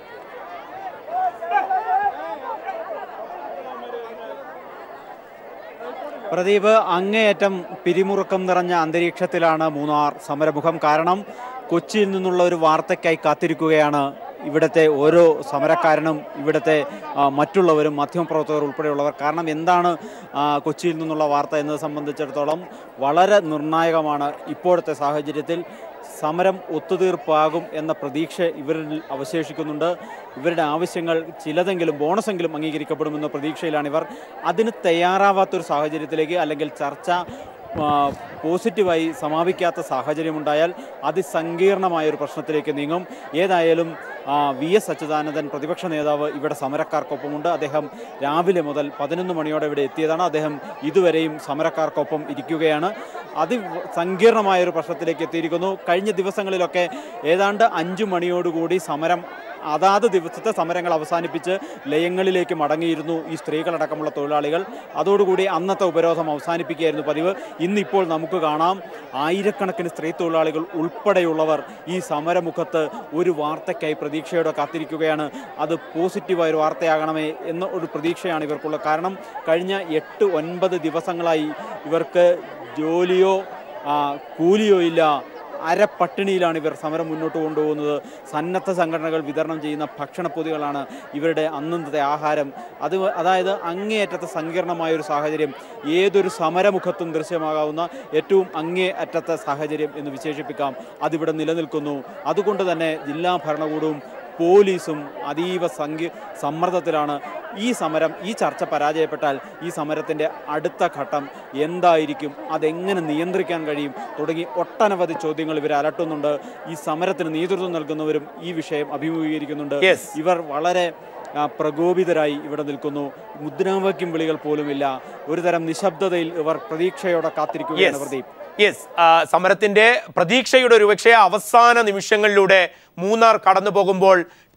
S2: പ്രദീപ് അങ്ങേയറ്റം പിരിമുറുക്കം നിറഞ്ഞ അന്തരീക്ഷത്തിലാണ് മൂന്നാർ സമരമുഖം കാരണം കൊച്ചിയിൽ നിന്നുള്ള ഒരു വാർത്തയ്ക്കായി കാത്തിരിക്കുകയാണ് ഇവിടുത്തെ ഓരോ സമരക്കാരനും ഇവിടുത്തെ ആ, മറ്റുള്ളവരും മാധ്യമപ്രവർത്തകർ ഉൾപ്പെടെയുള്ളവർ കാരണം എന്താണ് ആ, കൊച്ചിയിൽ നിന്നുള്ള വാർത്ത എന്നത് സംബന്ധിച്ചിടത്തോളം വളരെ നിർണായകമാണ് ഇപ്പോഴത്തെ സാഹചര്യത്തിൽ സമരം ഒത്തുതീർപ്പാകും എന്ന പ്രതീക്ഷ ഇവരിൽ അവശേഷിക്കുന്നുണ്ട് ഇവരുടെ ആവശ്യങ്ങൾ ചിലതെങ്കിലും ബോണസെങ്കിലും അംഗീകരിക്കപ്പെടുമെന്ന പ്രതീക്ഷയിലാണ് ഇവർ അതിന് തയ്യാറാവാത്തൊരു സാഹചര്യത്തിലേക്ക് അല്ലെങ്കിൽ ചർച്ച ആ, പോസിറ്റീവായി സമാപിക്കാത്ത സാഹചര്യമുണ്ടായാൽ അതിസങ്കീർണമായ ഒരു പ്രശ്നത്തിലേക്ക് നീങ്ങും ഏതായാലും ആ, വി എസ് അച്യുതാനന്ദൻ പ്രതിപക്ഷ നേതാവ് ഇവിടെ സമരക്കാർക്കൊപ്പമുണ്ട് അദ്ദേഹം രാവിലെ മുതൽ പതിനൊന്ന് മണിയോടെ ഇവിടെ എത്തിയതാണ് അദ്ദേഹം ഇതുവരെയും സമരക്കാർക്കൊപ്പം ഇരിക്കുകയാണ് അതി സങ്കീർണമായ ഒരു പ്രശ്നത്തിലേക്ക് എത്തിയിരിക്കുന്നു കഴിഞ്ഞ ദിവസങ്ങളിലൊക്കെ ഏതാണ്ട് അഞ്ചു മണിയോടുകൂടി സമരം അതാത് ദിവസത്തെ സമരങ്ങൾ അവസാനിപ്പിച്ച് ലയങ്ങളിലേക്ക് മടങ്ങിയിരുന്നു ഈ സ്ത്രീകളടക്കമുള്ള തൊഴിലാളികൾ അതോടുകൂടി അന്നത്തെ ഉപരോധം അവസാനിപ്പിക്കുകയായിരുന്നു പതിവ് ഇന്നിപ്പോൾ നമുക്ക് കാണാം ആയിരക്കണക്കിന് സ്ത്രീ തൊഴിലാളികൾ ഉൾപ്പെടെയുള്ളവർ ഈ സമരമുഖത്ത് ഒരു വാർത്തയ്ക്കായി പ്രതീക്ഷയോടെ കാത്തിരിക്കുകയാണ് അത് പോസിറ്റീവായ ഒരു വാർത്തയാകണമേ എന്ന ഒരു പ്രതീക്ഷയാണ് ഇവർക്കുള്ളത് കാരണം കഴിഞ്ഞ എട്ട് ഒൻപത് ദിവസങ്ങളായി ഇവർക്ക് ജോലിയോ ആ, കൂലിയോ ഇല്ല അരപ്പട്ടിണിയിലാണ് ഇവർ സമരം മുന്നോട്ട് കൊണ്ടുപോകുന്നത് സന്നദ്ധ സംഘടനകൾ വിതരണം ചെയ്യുന്ന ഭക്ഷണപ്പൊതികളാണ് ഇവരുടെ അന്നത്തെ ആഹാരം അത് അതായത് അങ്ങേയറ്റത്തെ സങ്കീർണമായ ഒരു സാഹചര്യം ഏതൊരു സമരമുഖത്തും ദൃശ്യമാകാവുന്ന ഏറ്റവും അങ്ങേ അറ്റത്തെ സാഹചര്യം എന്ന് വിശേഷിപ്പിക്കാം അതിവിടെ നിലനിൽക്കുന്നു അതുകൊണ്ട് തന്നെ ജില്ലാ ഭരണകൂടവും പോലീസും അതീവ സങ്കീ സമ്മർദ്ദത്തിലാണ് ഈ സമരം ഈ ചർച്ച പരാജയപ്പെട്ടാൽ ഈ സമരത്തിൻ്റെ അടുത്ത ഘട്ടം എന്തായിരിക്കും അതെങ്ങനെ നിയന്ത്രിക്കാൻ കഴിയും തുടങ്ങി ഒട്ടനവധി ചോദ്യങ്ങൾ ഇവർ അലട്ടുന്നുണ്ട് ഈ സമരത്തിന് നേതൃത്വം നൽകുന്നവരും ഈ വിഷയം അഭിമുഖീകരിക്കുന്നുണ്ട്
S1: Yes.
S2: ഇവർ വളരെ ആ, പ്രകോപിതരായി ഇവിടെ നിൽക്കുന്നു മുദ്രാവാക്യം വിളികൾ പോലുമില്ല ഒരുതരം നിശബ്ദതയിൽ ഇവർ പ്രതീക്ഷയോടെ കാത്തിരിക്കുകയാണ്
S1: Yes.
S2: പ്രദീപ്
S1: യെസ് സമരത്തിന്റെ പ്രതീക്ഷയുടെ ഒരുപക്ഷെ അവസാന നിമിഷങ്ങളിലൂടെ മൂന്നാർ കടന്നു പോകുമ്പോൾ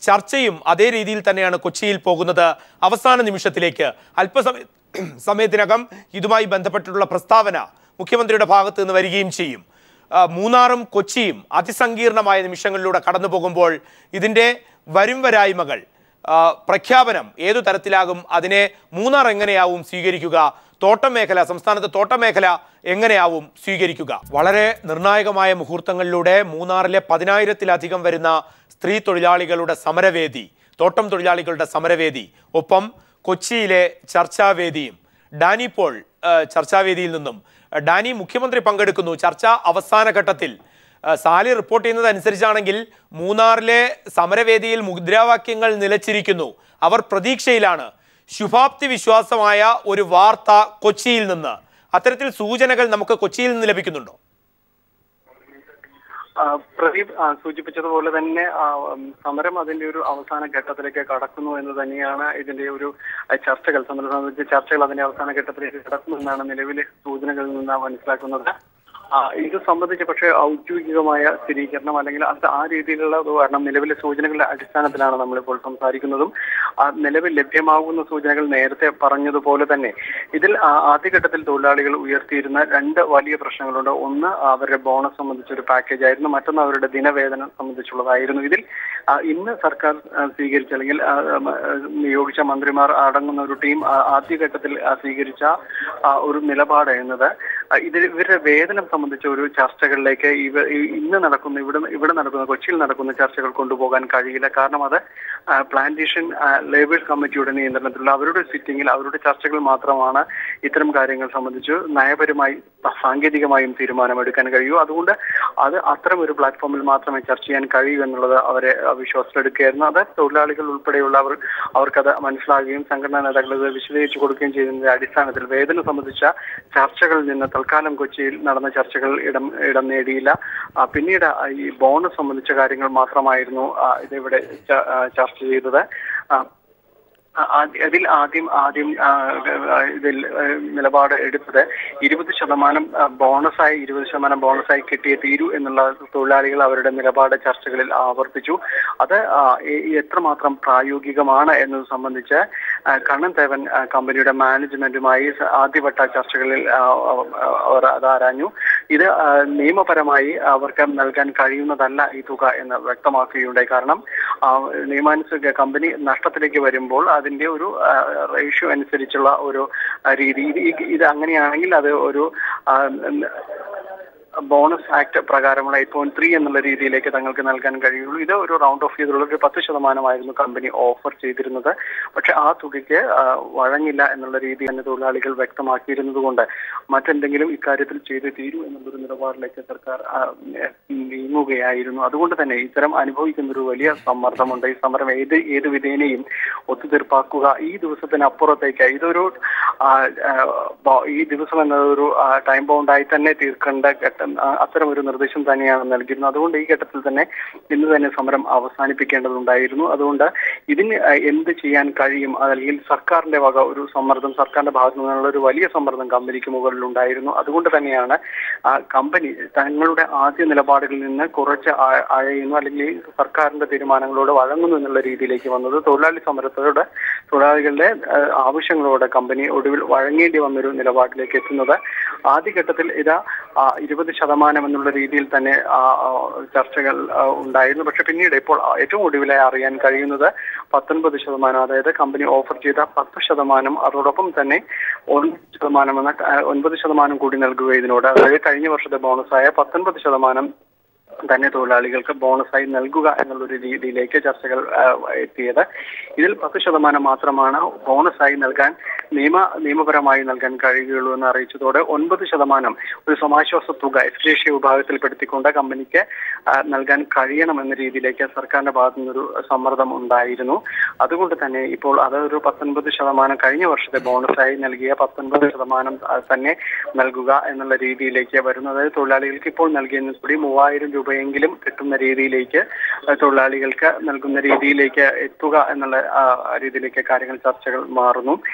S1: ചർച്ചയും അതേ രീതിയിൽ തന്നെയാണ് കൊച്ചിയിൽ പോകുന്നത് അവസാന നിമിഷത്തിലേക്ക് അല്പസമയ സമയത്തിനകം ഇതുമായി ബന്ധപ്പെട്ടിട്ടുള്ള പ്രസ്താവന മുഖ്യമന്ത്രിയുടെ ഭാഗത്ത് നിന്ന് വരികയും ചെയ്യും ആ, മൂന്നാറും കൊച്ചിയും അതിസങ്കീർണമായ നിമിഷങ്ങളിലൂടെ കടന്നു പോകുമ്പോൾ ഇതിൻ്റെ വരും വരായ്മകൾ ആ, പ്രഖ്യാപനം ഏതു തരത്തിലാകും അതിനെ മൂന്നാർ എങ്ങനെയാവും സ്വീകരിക്കുക തോട്ടം മേഖല സംസ്ഥാനത്തെ തോട്ടം മേഖല എങ്ങനെയാവും സ്വീകരിക്കുക വളരെ നിർണായകമായ മുഹൂർത്തങ്ങളിലൂടെ മൂന്നാറിലെ പതിനായിരത്തിലധികം വരുന്ന സ്ത്രീ തൊഴിലാളികളുടെ സമരവേദി തോട്ടം തൊഴിലാളികളുടെ സമരവേദി ഒപ്പം കൊച്ചിയിലെ ചർച്ചാവേദിയും ഡാനി പോൾ ആ, ചർച്ചാവേദിയിൽ നിന്നും ആ, ഡാനി മുഖ്യമന്ത്രി പങ്കെടുക്കുന്നു ചർച്ച അവസാന ഘട്ടത്തിൽ ആ, സാലി റിപ്പോർട്ട് ചെയ്യുന്നത് അനുസരിച്ചാണെങ്കിൽ മൂന്നാറിലെ സമരവേദിയിൽ മുദ്രാവാക്യങ്ങൾ നിലച്ചിരിക്കുന്നു അവർ പ്രതീക്ഷയിലാണ് ശുഭാപ്തി വിശ്വാസമായ ഒരു വാർത്ത കൊച്ചിയിൽ നിന്ന് അത്തരത്തിൽ സൂചനകൾ നമുക്ക് കൊച്ചിയിൽ നിന്ന് ലഭിക്കുന്നുണ്ടോ
S3: ആ, പ്രദീപ് ആ, സൂചിപ്പിച്ചതുപോലെ തന്നെ ആ, ഉം, സമരം അതിന്റെ ഒരു അവസാന ഘട്ടത്തിലേക്ക് കടക്കുന്നു എന്ന് തന്നെയാണ് ഇതിന്റെ ഒരു ആ, ചർച്ചകൾ സമരം സംബന്ധിച്ച ചർച്ചകൾ അതിന്റെ അവസാന ഘട്ടത്തിലേക്ക് കടക്കുന്നു എന്നാണ് നിലവിലെ സൂചനകളിൽ നിന്ന് മനസ്സിലാക്കുന്നത് ആ, ഇത് സംബന്ധിച്ച് പക്ഷേ ഔദ്യോഗികമായ സ്ഥിരീകരണം അല്ലെങ്കിൽ അത് ആ രീതിയിലുള്ള ഒരു കാരണം നിലവിലെ സൂചനകളുടെ അടിസ്ഥാനത്തിലാണ് നമ്മളിപ്പോൾ സംസാരിക്കുന്നതും ആ, നിലവിൽ ലഭ്യമാകുന്ന സൂചനകൾ നേരത്തെ പറഞ്ഞതുപോലെ തന്നെ ഇതിൽ ആ, ആദ്യഘട്ടത്തിൽ തൊഴിലാളികൾ ഉയർത്തിയിരുന്ന രണ്ട് വലിയ പ്രശ്നങ്ങളുണ്ട് ഒന്ന് അവരുടെ ബോണസ് സംബന്ധിച്ച ഒരു പാക്കേജ് ആയിരുന്നു മറ്റൊന്ന് അവരുടെ ദിനവേതനം സംബന്ധിച്ചുള്ളതായിരുന്നു ഇതിൽ ആ, ഇന്ന് സർക്കാർ ആ, സ്വീകരിച്ച അല്ലെങ്കിൽ ആ, ഉം, ആ, നിയോഗിച്ച മന്ത്രിമാർ അടങ്ങുന്ന ഒരു ടീം ആ, ആദ്യഘട്ടത്തിൽ ആ, സ്വീകരിച്ച ആ, ഒരു നിലപാട് എന്നത് ആ, ഇതിൽ ഇവരുടെ വേതനം സംബന്ധിച്ച ഒരു ചർച്ചകളിലേക്ക് ഇവ ഈ- ഇന്ന് നടക്കുന്ന ഇവിടെ ഇവിടെ നടക്കുന്ന കൊച്ചിയിൽ നടക്കുന്ന ചർച്ചകൾ കൊണ്ടുപോകാൻ കഴിയില്ല കാരണം അത് ആ, പ്ലാന്റേഷൻ ആ, ലേബേഴ്സ് കമ്മിറ്റിയുടെ നിയന്ത്രണത്തിലുള്ള അവരുടെ സിറ്റിംഗിൽ അവരുടെ ചർച്ചകൾ മാത്രമാണ് ഇത്തരം കാര്യങ്ങൾ സംബന്ധിച്ച് നയപരമായി സാങ്കേതികമായും തീരുമാനമെടുക്കാൻ കഴിയൂ അതുകൊണ്ട് അത് അത്തരം ഒരു പ്ലാറ്റ്ഫോമിൽ മാത്രമേ ചർച്ച ചെയ്യാൻ കഴിയൂ എന്നുള്ളത് അവരെ ആ, വിശ്വാസത്തിലെടുക്കുകയായിരുന്നു അത് തൊഴിലാളികൾ ഉൾപ്പെടെയുള്ളവർ അവർക്കത് മനസ്സിലാകുകയും സംഘടനാ നേതാക്കൾ ഇത് വിശദീകരിച്ചു കൊടുക്കുകയും ചെയ്തതിന്റെ അടിസ്ഥാനത്തിൽ വേതനം സംബന്ധിച്ച ചർച്ചകളിൽ നിന്ന് തൽക്കാലം കൊച്ചിയിൽ നടന്ന ചർച്ചകൾ ഇടം ഇടം നേടിയില്ല ആ, പിന്നീട് ആ, ഈ ബോണസ് സംബന്ധിച്ച കാര്യങ്ങൾ മാത്രമായിരുന്നു ആ, ഇതിവിടെ ച- ആ, ചർച്ച ചെയ്തത് ആ, ആ- ആദ്യ- അതിൽ ആദ്യം ആദ്യം ആ, ആ, ഇതിൽ ആ, നിലപാട് എടുത്തത് ഇരുപത് ശതമാനം ആ, ബോണസായി ഇരുപത് ശതമാനം ബോണസായി കിട്ടിയേ തീരൂ എന്നുള്ള തൊഴിലാളികൾ അവരുടെ നിലപാട് ചർച്ചകളിൽ ആവർത്തിച്ചു അത് ആ, എ- എത്രമാത്രം പ്രായോഗികമാണ് എന്നത് സംബന്ധിച്ച് ആ, കണ്ണൻ തേവൻ ആ, കമ്പനിയുടെ മാനേജ്മെന്റുമായി സ- ആദ്യവട്ട ചർച്ചകളിൽ ആ, ആ, അവർ അത് ആരാഞ്ഞു ഇത് ആ, നിയമപരമായി അവർക്ക് നൽകാൻ കഴിയുന്നതല്ല ഈ തുക എന്ന് വ്യക്തമാക്കുകയുണ്ടായി കാരണം ആ, നിയമാനുസൃത കമ്പനി നഷ്ടത്തിലേക്ക് വരുമ്പോൾ അതിന്റെ ഒരു റേഷ്യോ അനുസരിച്ചുള്ള ഒരു ആ, രീതി ഇത് ഈ- ഇത് അങ്ങനെയാണെങ്കിൽ അത് ഒരു ആ, ബോണസ് ആക്ട് പ്രകാരമുള്ള എയ്റ്റ് പോയിന്റ് ത്രീ എന്നുള്ള രീതിയിലേക്ക് തങ്ങൾക്ക് നൽകാൻ കഴിയുള്ളൂ ഇത് ഒരു റൗണ്ട് ഓഫ് ചെയ്തുള്ള ഒരു പത്ത് ശതമാനമായിരുന്നു കമ്പനി ഓഫർ ചെയ്തിരുന്നത് പക്ഷെ ആ തുകയ്ക്ക് ആ, വഴങ്ങില്ല എന്നുള്ള രീതി തന്നെ തൊഴിലാളികൾ വ്യക്തമാക്കിയിരുന്നത് കൊണ്ട് മറ്റെന്തെങ്കിലും ഇക്കാര്യത്തിൽ ചെയ്ത് തീരൂ എന്നുള്ളൊരു നിലപാടിലേക്ക് സർക്കാർ ആ, നീങ്ങുകയായിരുന്നു അതുകൊണ്ട് തന്നെ ഇത്തരം അനുഭവിക്കുന്ന ഒരു വലിയ സമ്മർദ്ദമുണ്ട് ഈ സമരം ഏത് ഏത് വിധേനയും ഒത്തുതീർപ്പാക്കുക ഈ ദിവസത്തിനപ്പുറത്തേക്ക് ഇതൊരു ആ, ആ, ബോ- ഈ ദിവസം എന്നതൊരു ടൈം ബൗണ്ടായി തന്നെ തീർക്കേണ്ട ഘട്ടം ആ, അത്തരം ഒരു നിർദ്ദേശം തന്നെയാണ് നൽകിയിരുന്നത് അതുകൊണ്ട് ഈ ഘട്ടത്തിൽ തന്നെ ഇന്ന് തന്നെ സമരം അവസാനിപ്പിക്കേണ്ടതുണ്ടായിരുന്നു അതുകൊണ്ട് ഇതിന് ആ, എന്ത് ചെയ്യാൻ കഴിയും അല്ലെങ്കിൽ സർക്കാരിന്റെ വക ഒരു സമ്മർദ്ദം സർക്കാരിന്റെ ഭാഗത്തു നിന്നുള്ള ഒരു വലിയ സമ്മർദ്ദം കമ്പനിക്ക് മുകളിൽ ഉണ്ടായിരുന്നു അതുകൊണ്ട് തന്നെയാണ് ആ കമ്പനി തങ്ങളുടെ ആദ്യ നിലപാടുകളിൽ നിന്ന് കുറച്ച് ആ- അഴയുന്നു അല്ലെങ്കിൽ ഈ സർക്കാരിന്റെ തീരുമാനങ്ങളോട് വഴങ്ങുന്നു എന്നുള്ള രീതിയിലേക്ക് വന്നത് തൊഴിലാളി സമരത്തോട് തൊഴിലാളികളുടെ ആ, ആവശ്യങ്ങളോട് കമ്പനി ഒടുവിൽ വഴങ്ങേണ്ടി വന്നൊരു നിലപാടിലേക്ക് എത്തുന്നത് ആദ്യഘട്ടത്തിൽ ഇത് ആ, ഇരുപത് ശതമാനം എന്നുള്ള രീതിയിൽ തന്നെ ആ, ആ, ചർച്ചകൾ ആ, ഉണ്ടായിരുന്നു പക്ഷെ പിന്നീട് ഇപ്പോൾ ഏറ്റവും ഒടുവിലായി അറിയാൻ കഴിയുന്നത് പത്തൊൻപത് ശതമാനം അതായത് കമ്പനി ഓഫർ ചെയ്ത പത്ത് ശതമാനം അതോടൊപ്പം തന്നെ ഒൻപത് ശതമാനം എന്ന ആ, ഒൻപത് ശതമാനം കൂടി നൽകുക ഇതിനോട് അതായത് കഴിഞ്ഞ വർഷത്തെ ബോണസായ പത്തൊൻപത് ശതമാനം തന്നെ തൊഴിലാളികൾക്ക് ബോണസായി നൽകുക എന്നുള്ളൊരു രീതിയിലേക്ക് ചർച്ചകൾ ആ, എത്തിയത് ഇതിൽ പത്ത് ശതമാനം മാത്രമാണ് ബോണസായി നൽകാൻ നിയമ നിയമപരമായി നൽകാൻ കഴിയുകയുള്ളൂ എന്ന് അറിയിച്ചതോടെ ഒൻപത് ശതമാനം ഒരു സമാശ്വാസ തുക എഫ് ജി വിഭാഗത്തിൽപ്പെടുത്തിക്കൊണ്ട് കമ്പനിക്ക് ആ, നൽകാൻ കഴിയണം എന്ന രീതിയിലേക്ക് സർക്കാരിന്റെ ഭാഗത്തു നിന്നൊരു സമ്മർദ്ദം ഉണ്ടായിരുന്നു അതുകൊണ്ട് തന്നെ ഇപ്പോൾ അത് ഒരു പത്തൊൻപത് ശതമാനം കഴിഞ്ഞ വർഷത്തെ ബോണസായി നൽകിയ പത്തൊൻപത് ശതമാനം ആ, തന്നെ നൽകുക എന്നുള്ള രീതിയിലേക്ക് വരുന്നു അതായത് തൊഴിലാളികൾക്ക് ഇപ്പോൾ നൽകിയതിന് കൂടി മൂവായിരം രൂപയെങ്കിലും കിട്ടുന്ന രീതിയിലേക്ക് ആ, തൊഴിലാളികൾക്ക് നൽകുന്ന രീതിയിലേക്ക് എത്തുക എന്നുള്ള ആ, രീതിയിലേക്ക് കാര്യങ്ങൾ ചർച്ചകൾ മാറുന്നു ഇത്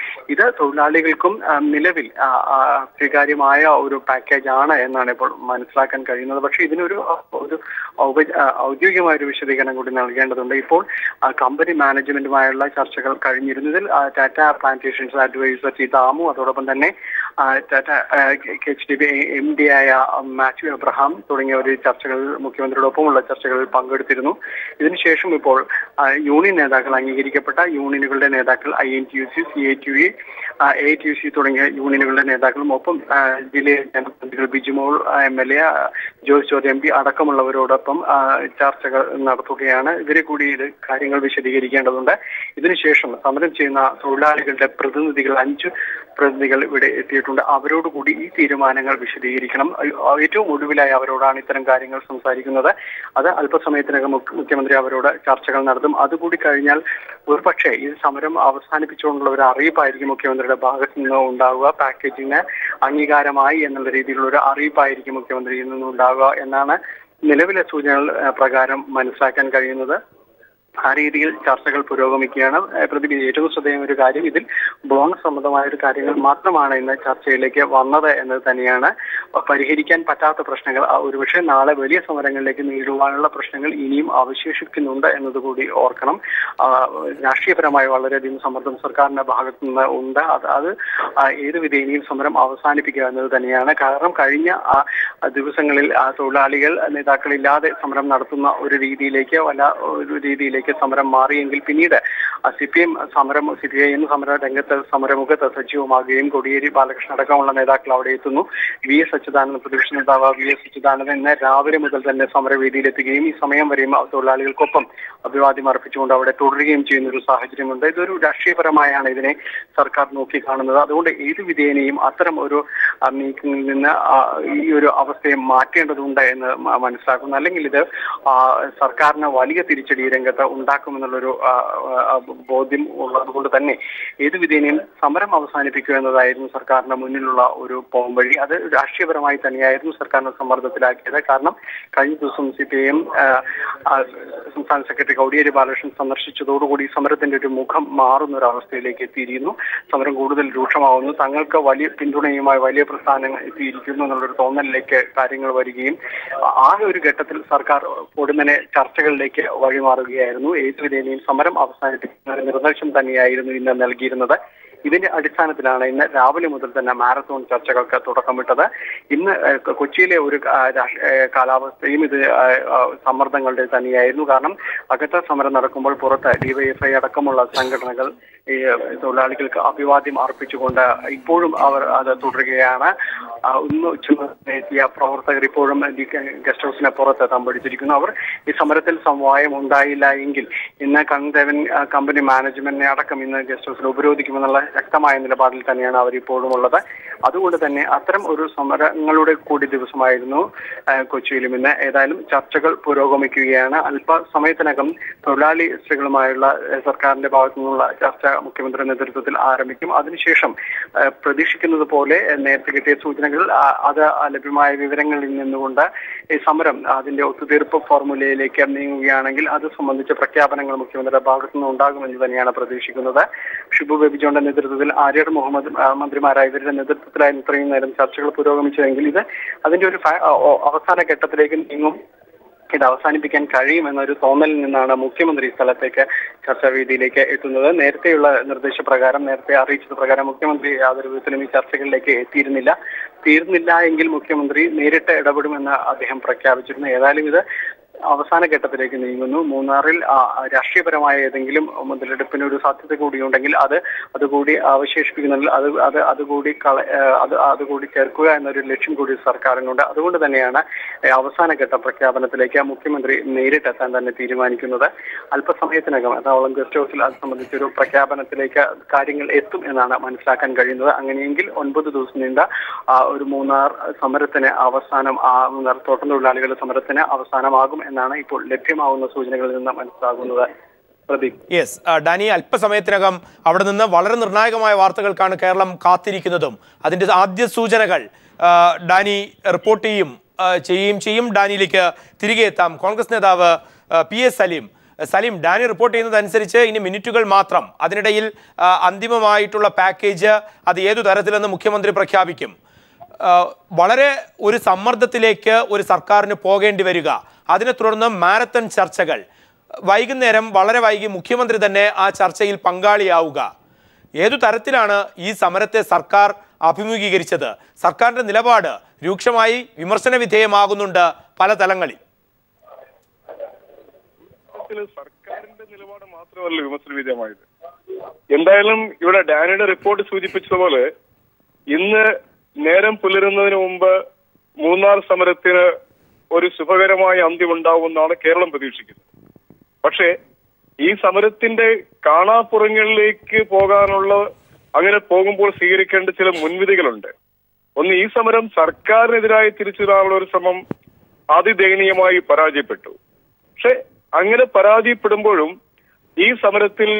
S3: തൊഴിലാളികൾക്കും ആ, നിലവിൽ ആ, ആ, സ്വീകാര്യമായ ഒരു പാക്കേജ് ആണ് എന്നാണ് ഇപ്പോൾ മനസ്സിലാക്കാൻ കഴിയുന്നത് പക്ഷേ ഇതിനൊരു ഒരു ഔപ- ആ, ഔദ്യോഗികമായ ഒരു വിശദീകരണം കൂടി നൽകേണ്ടതുണ്ട് ഇപ്പോൾ ആ, കമ്പനി മാനേജ്മെന്റുമായുള്ള ചർച്ചകൾ കഴിഞ്ഞിരുന്നു ഇതിൽ ആ, Tata plantations advisor C Damu അതോടൊപ്പം തന്നെ ആ, Tata H D B M D ആയ മാത്യു എബ്രഹാം തുടങ്ങിയവർ ഈ ചർച്ചകളിൽ മുഖ്യമന്ത്രിയോടൊപ്പമുള്ള ചർച്ചകളിൽ പങ്കെടുത്തിരുന്നു ഇതിനുശേഷം ഇപ്പോൾ ആ, യൂണിയൻ നേതാക്കൾ അംഗീകരിക്കപ്പെട്ട യൂണിയനുകളുടെ നേതാക്കൾ I N T U C C I T U A T U U തുടങ്ങിയ യൂണിയനുകളുടെ നേതാക്കളും ഒപ്പം ആ, ജില്ലയിലെ ജനപ്രതിനിധികൾ Bijumol M L A Jose George M P അടക്കമുള്ളവരോടൊപ്പം ആ, ചർച്ചകൾ നടത്തുകയാണ് ഇവരെ കൂടി ഇത് കാര്യങ്ങൾ വിശദീകരിക്കേണ്ടതുണ്ട് ഇതിനുശേഷം സമരം ചെയ്യുന്ന തൊഴിലാളികളുടെ പ്രതിനിധികൾ അഞ്ച് പ്രതിനിധികൾ ഇവിടെ എത്തിയിട്ടുണ്ട് അവരോട് കൂടി ഈ തീരുമാനങ്ങൾ വിശദീകരിക്കണം അ- ഏറ്റവും ഒടുവിലായി അവരോടാണ് ഇത്തരം കാര്യങ്ങൾ സംസാരിക്കുന്നത് അത് അല്പസമയത്തിനകം മുഖ്യ- മുഖ്യമന്ത്രി അവരോട് ചർച്ചകൾ നടത്തും അതുകൂടി കഴിഞ്ഞാൽ ഒരുപക്ഷെ ഈ സമരം അവസാനിപ്പിച്ചുകൊണ്ടുള്ള ഒരു അറിയിപ്പായിരിക്കും മുഖ്യമന്ത്രിയുടെ ഭാഗത്ത് നിന്ന് ഉണ്ടാവുക പാക്കേജിന് അംഗീകാരമായി എന്നുള്ള രീതിയിലുള്ള ഒരു അറിയിപ്പായിരിക്കും മുഖ്യമന്ത്രിയിൽ നിന്നും ഉണ്ടാവുക എന്നാണ് നിലവിലെ സൂചനകൾ ഏഹ്, പ്രകാരം മനസ്സിലാക്കാൻ കഴിയുന്നത് ആ രീതിയിൽ ചർച്ചകൾ പുരോഗമിക്കുകയാണ് ഏഹ് പ്രതിനിധി ഏറ്റവും ശ്രദ്ധേയം ഒരു കാര്യം ഇതിൽ ബോണസ് സംബന്ധമായ ഒരു കാര്യങ്ങൾ മാത്രമാണ് ഇന്ന് ചർച്ചയിലേക്ക് വന്നത് എന്നത് തന്നെയാണ് പരിഹരിക്കാൻ പറ്റാത്ത പ്രശ്നങ്ങൾ ആ ഒരുപക്ഷെ നാളെ വലിയ സമരങ്ങളിലേക്ക് നീളുവാനുള്ള പ്രശ്നങ്ങൾ ഇനിയും അവശേഷിക്കുന്നുണ്ട് എന്നതുകൂടി ഓർക്കണം ആ, രാഷ്ട്രീയപരമായി വളരെയധികം സമ്മർദ്ദം സർക്കാരിന്റെ ഭാഗത്തു നിന്ന് ഉണ്ട് അത് അത് ആ, ഏത് വിധേനയും സമരം അവസാനിപ്പിക്കുക എന്നത് തന്നെയാണ് കാരണം കഴിഞ്ഞ ആ, ദിവസങ്ങളിൽ ആ, തൊഴിലാളികൾ നേതാക്കളില്ലാതെ സമരം നടത്തുന്ന ഒരു രീതിയിലേക്ക് വല്ല ഒരു രീതിയിലേക്ക് സമരം മാറിയെങ്കിൽ പിന്നീട് സി പി എം സമരം സി പി ഐ എം സമര രംഗത്ത് സമരമുഖത്ത് സജീവമാകുകയും കോടിയേരി ബാലകൃഷ്ണൻ അടക്കമുള്ള നേതാക്കൾ അവിടെ എത്തുന്നു വി എസ് അച്യുതാനന്ദൻ പ്രതിപക്ഷ നേതാവ് വി എസ് അച്യുതാനന്ദൻ ഇന്ന് രാവിലെ മുതൽ തന്നെ സമരവേദിയിലെത്തുകയും ഈ സമയം വരെയും ആ തൊഴിലാളികൾക്കൊപ്പം അഭിവാദ്യം അർപ്പിച്ചുകൊണ്ട് അവിടെ തുടരുകയും ചെയ്യുന്ന ഒരു സാഹചര്യമുണ്ട് ഇതൊരു രാഷ്ട്രീയപരമായാണ് ഇതിനെ സർക്കാർ നോക്കി കാണുന്നത് അതുകൊണ്ട് ഏത് വിധേനയും അത്തരം ഒരു ആ, നീക്കങ്ങളിൽ നിന്ന് ആ, ഈ ഒരു അവസ്ഥയെ മാറ്റേണ്ടതുണ്ട് എന്ന് മ- മനസ്സിലാക്കുന്നു അല്ലെങ്കിൽ ഇത് ആ, സർക്കാരിന് വലിയ തിരിച്ചടി ഈ രംഗത്ത് ഉണ്ടാക്കുമെന്നുള്ളൊരു ആ, ആ, ബോധ്യം ഉള്ളത് കൊണ്ട് തന്നെ ഏത് വിധേനയും സമരം അവസാനിപ്പിക്കുക എന്നതായിരുന്നു സർക്കാരിന്റെ മുന്നിലുള്ള ഒരു പോംവഴി അത് രാഷ്ട്രീയപരമായി തന്നെയായിരുന്നു സർക്കാരിനെ സമ്മർദ്ദത്തിലാക്കിയത് കാരണം കഴിഞ്ഞ ദിവസം സി പി എം സംസ്ഥാന സെക്രട്ടറി കോടിയേരി ബാലകൃഷ്ണൻ സന്ദർശിച്ചതോടുകൂടി സമരത്തിന്റെ ഒരു മുഖം മാറുന്ന ഒരു അവസ്ഥയിലേക്ക് എത്തിയിരിക്കുന്നു സമരം കൂടുതൽ രൂക്ഷമാവുന്നു തങ്ങൾക്ക് വലിയ പിന്തുണയുമായി വലിയ പ്രസ്ഥാനങ്ങൾ എത്തിയിരിക്കുന്നു എന്നുള്ളൊരു തോന്നലിലേക്ക് കാര്യങ്ങൾ വരികയും ആ ഒരു ഘട്ടത്തിൽ സർക്കാർ ഉടനെ ചർച്ചകളിലേക്ക് വഴിമാറുകയായിരുന്നു ഏത് വിധേനയും സമരം അവസാനിപ്പിക്കുന്ന ഒരു നിർദ്ദേശം തന്നെയായിരുന്നു ഇന്ന് നൽകിയിരുന്നത് ഇതിന്റെ അടിസ്ഥാനത്തിലാണ് ഇന്ന് രാവിലെ മുതൽ തന്നെ മാരത്തോൺ ചർച്ചകൾക്ക് തുടക്കമിട്ടത് ഇന്ന് ഏഹ്, കൊച്ചിയിലെ ഒരു ആ, രാഷ്- ഏഹ്, കാലാവസ്ഥയും ഇത് ആ, ആ, സമ്മർദ്ദങ്ങളുടെ തന്നെയായിരുന്നു കാരണം അകത്ത സമരം നടക്കുമ്പോൾ പുറത്ത് ഡിവൈഎഫ്ഐ അടക്കമുള്ള സംഘടനകൾ ഈ തൊഴിലാളികൾക്ക് അഭിവാദ്യം അർപ്പിച്ചുകൊണ്ട് ഇപ്പോഴും അവർ അത് തുടരുകയാണ് ആ, ഇന്ന് ഉച്ചവരെ എത്തിയ പ്രവർത്തകർ ഇപ്പോഴും ഈ ഗസ്റ്റ് ഹൗസിന് പുറത്ത് തമ്പടിച്ചിരിക്കുന്നു അവർ ഈ സമരത്തിൽ സമവായം ഉണ്ടായില്ല എങ്കിൽ ഇന്ന് കൺദേവൻ ആ, കമ്പനി മാനേജ്മെന്റിനെ അടക്കം ഇന്ന് ഗസ്റ്റ് ഹൗസിൽ ഉപരോധിക്കുമെന്നുള്ള ശക്തമായ നിലപാടിൽ തന്നെയാണ് അവർ ഇപ്പോഴും ഉള്ളത് അതുകൊണ്ട് തന്നെ അത്തരം ഒരു സമരങ്ങളുടെ കൂടി ദിവസമായിരുന്നു ആ, കൊച്ചിയിലും ഇന്ന് ഏതായാലും ചർച്ചകൾ പുരോഗമിക്കുകയാണ് അല്പസമയത്തിനകം തൊഴിലാളി സ്ത്രീകളുമായുള്ള ആ, സർക്കാരിന്റെ ഭാഗത്തു നിന്നുള്ള ചർച്ച മുഖ്യമന്ത്രി നേതൃത്വത്തിൽ ആരംഭിക്കും അതിനുശേഷം ആ, പ്രതീക്ഷിക്കുന്നത് പോലെ ആ, നേരത്തെ കിട്ടിയ സൂചനകൾ ആ, അത് ആ ലഭ്യമായ വിവരങ്ങളിൽ നിന്നുകൊണ്ട് ഈ സമരം അതിന്റെ ഒത്തുതീർപ്പ് ഫോർമുലയിലേക്ക് നീങ്ങുകയാണെങ്കിൽ അത് സംബന്ധിച്ച പ്രഖ്യാപനങ്ങൾ മുഖ്യമന്ത്രിയുടെ ഭാഗത്തു നിന്ന് ഉണ്ടാകുമെന്ന് തന്നെയാണ് പ്രതീക്ഷിക്കുന്നത് ഷിബു ബേബി ജോണിന്റെ നേതൃത്വത്തിൽ ആര്യർ മുഹമ്മദ് ആ, മന്ത്രിമാരായ ഇവരുടെ നേതൃത്വത്തിലായിരുന്നു ഇത്രയും നേരം ചർച്ചകൾ പുരോഗമിച്ചതെങ്കിൽ ഇത് അതിന്റെ ഒരു ഫ- ആ, ഓ, അവസാന ഘട്ടത്തിലേക്ക് നീങ്ങും ഇത് അവസാനിപ്പിക്കാൻ കഴിയുമെന്നൊരു തോന്നലിൽ നിന്നാണ് മുഖ്യമന്ത്രി ഈ സ്ഥലത്തേക്ക് ചർച്ചാവേദിയിലേക്ക് എത്തുന്നത് നേരത്തെയുള്ള നിർദ്ദേശപ്രകാരം നേരത്തെ അറിയിച്ചത് പ്രകാരം മുഖ്യമന്ത്രി യാതൊരു വിധത്തിലും ഈ ചർച്ചകളിലേക്ക് എത്തിയിരുന്നില്ല തീർന്നില്ല എങ്കിൽ മുഖ്യമന്ത്രി നേരിട്ട് ഇടപെടുമെന്ന് അദ്ദേഹം പ്രഖ്യാപിച്ചിരുന്നു ഏതായാലും ഇത് അവസാന ഘട്ടത്തിലേക്ക് നീങ്ങുന്നു മൂന്നാറിൽ ആ, രാഷ്ട്രീയപരമായ ഏതെങ്കിലും മുതലെടുപ്പിന് ഒരു സാധ്യത കൂടിയുണ്ടെങ്കിൽ അത് അതുകൂടി അവശേഷിപ്പിക്കുന്നതിൽ അത് അത് അതുകൂടി കള ആ, അത് അതുകൂടി ചേർക്കുക എന്നൊരു ലക്ഷ്യം കൂടി സർക്കാരിനുണ്ട് അതുകൊണ്ട് തന്നെയാണ് ഏ, അവസാന ഘട്ട പ്രഖ്യാപനത്തിലേക്ക് മുഖ്യമന്ത്രി നേരിട്ടെത്താൻ തന്നെ തീരുമാനിക്കുന്നത് അല്പസമയത്തിനകം എറണാകുളം ഗസ്റ്റ് ഹൗസിൽ അത് സംബന്ധിച്ചൊരു പ്രഖ്യാപനത്തിലേക്ക് കാര്യങ്ങൾ എത്തും എന്നാണ് മനസ്സിലാക്കാൻ കഴിയുന്നത് അങ്ങനെയെങ്കിൽ ഒൻപത് ദിവസം നീണ്ട ആ, ഒരു മൂന്നാർ സമരത്തിന് അവസാനം ആ മൂന്നാർ തോട്ടം തൊഴിലാളികളുടെ സമരത്തിന് അവസാനമാകും എന്നാണ് ഇപ്പോൾ ലഭ്യമാവുന്ന സൂചനകളിൽ നിന്ന് മനസ്സിലാകുന്നത് പ്രദീപ്
S1: യെസ് ഡാനി അല്പസമയത്തിനകം അവിടെ നിന്ന് വളരെ നിർണായകമായ വാർത്തകൾക്കാണ് കേരളം കാത്തിരിക്കുന്നതും അതിൻ്റെ ആദ്യ സൂചനകൾ ആ, ഡാനി റിപ്പോർട്ട് ചെയ്യും ആ, ചെയ്യുകയും ചെയ്യും ഡാനിയിലേക്ക് തിരികെ എത്താം കോൺഗ്രസ് നേതാവ് ആ, P S Saleem Saleem Dani report ചെയ്യുന്നതനുസരിച്ച് ഇനി മിനിറ്റുകൾ മാത്രം അതിനിടയിൽ ആ, അന്തിമമായിട്ടുള്ള പാക്കേജ് അത് ഏതു തരത്തിലെന്ന് മുഖ്യമന്ത്രി പ്രഖ്യാപിക്കും ആ, വളരെ ഒരു സമ്മർദ്ദത്തിലേക്ക് ഒരു സർക്കാരിന് പോകേണ്ടി വരിക അതിനെ തുടർന്ന് മാരത്തൺ ചർച്ചകൾ വൈകുന്നേരം വളരെ വൈകി മുഖ്യമന്ത്രി തന്നെ ആ ചർച്ചയിൽ പങ്കാളിയാവുക ഏതു തരത്തിലാണ് ഈ സമരത്തെ സർക്കാർ അഭിമുഖീകരിച്ചത് സർക്കാരിന്റെ നിലപാട് രൂക്ഷമായി വിമർശന വിധേയമാകുന്നുണ്ട് പല തലങ്ങളിൽ
S4: ഇതില് സർക്കാരിന്റെ നിലപാട് മാത്രമല്ല വിമർശന വിധേയമായത് എന്തായാലും ഇവിടെ ഡാനിയുടെ റിപ്പോർട്ട് സൂചിപ്പിച്ചതുപോലെ ഇന്ന് നേരം പുലരുന്നതിന് മുമ്പ് മൂന്നാർ സമരത്തിന് ഒരു ശുഭകരമായ അന്ത്യം ഉണ്ടാവുമെന്നാണ് കേരളം പ്രതീക്ഷിക്കുന്നത് പക്ഷേ ഈ സമരത്തിന്റെ കാണാപ്പുറങ്ങളിലേക്ക് പോകാനുള്ള അങ്ങനെ പോകുമ്പോൾ സ്വീകരിക്കേണ്ട ചില മുൻവിധികളുണ്ട് ഒന്ന് ഈ സമരം സർക്കാരിനെതിരായി തിരിച്ചുവിടാനുള്ള ഒരു ശ്രമം അതിദയനീയമായി പരാജയപ്പെട്ടു പക്ഷെ അങ്ങനെ പരാജയപ്പെടുമ്പോഴും ഈ സമരത്തിൽ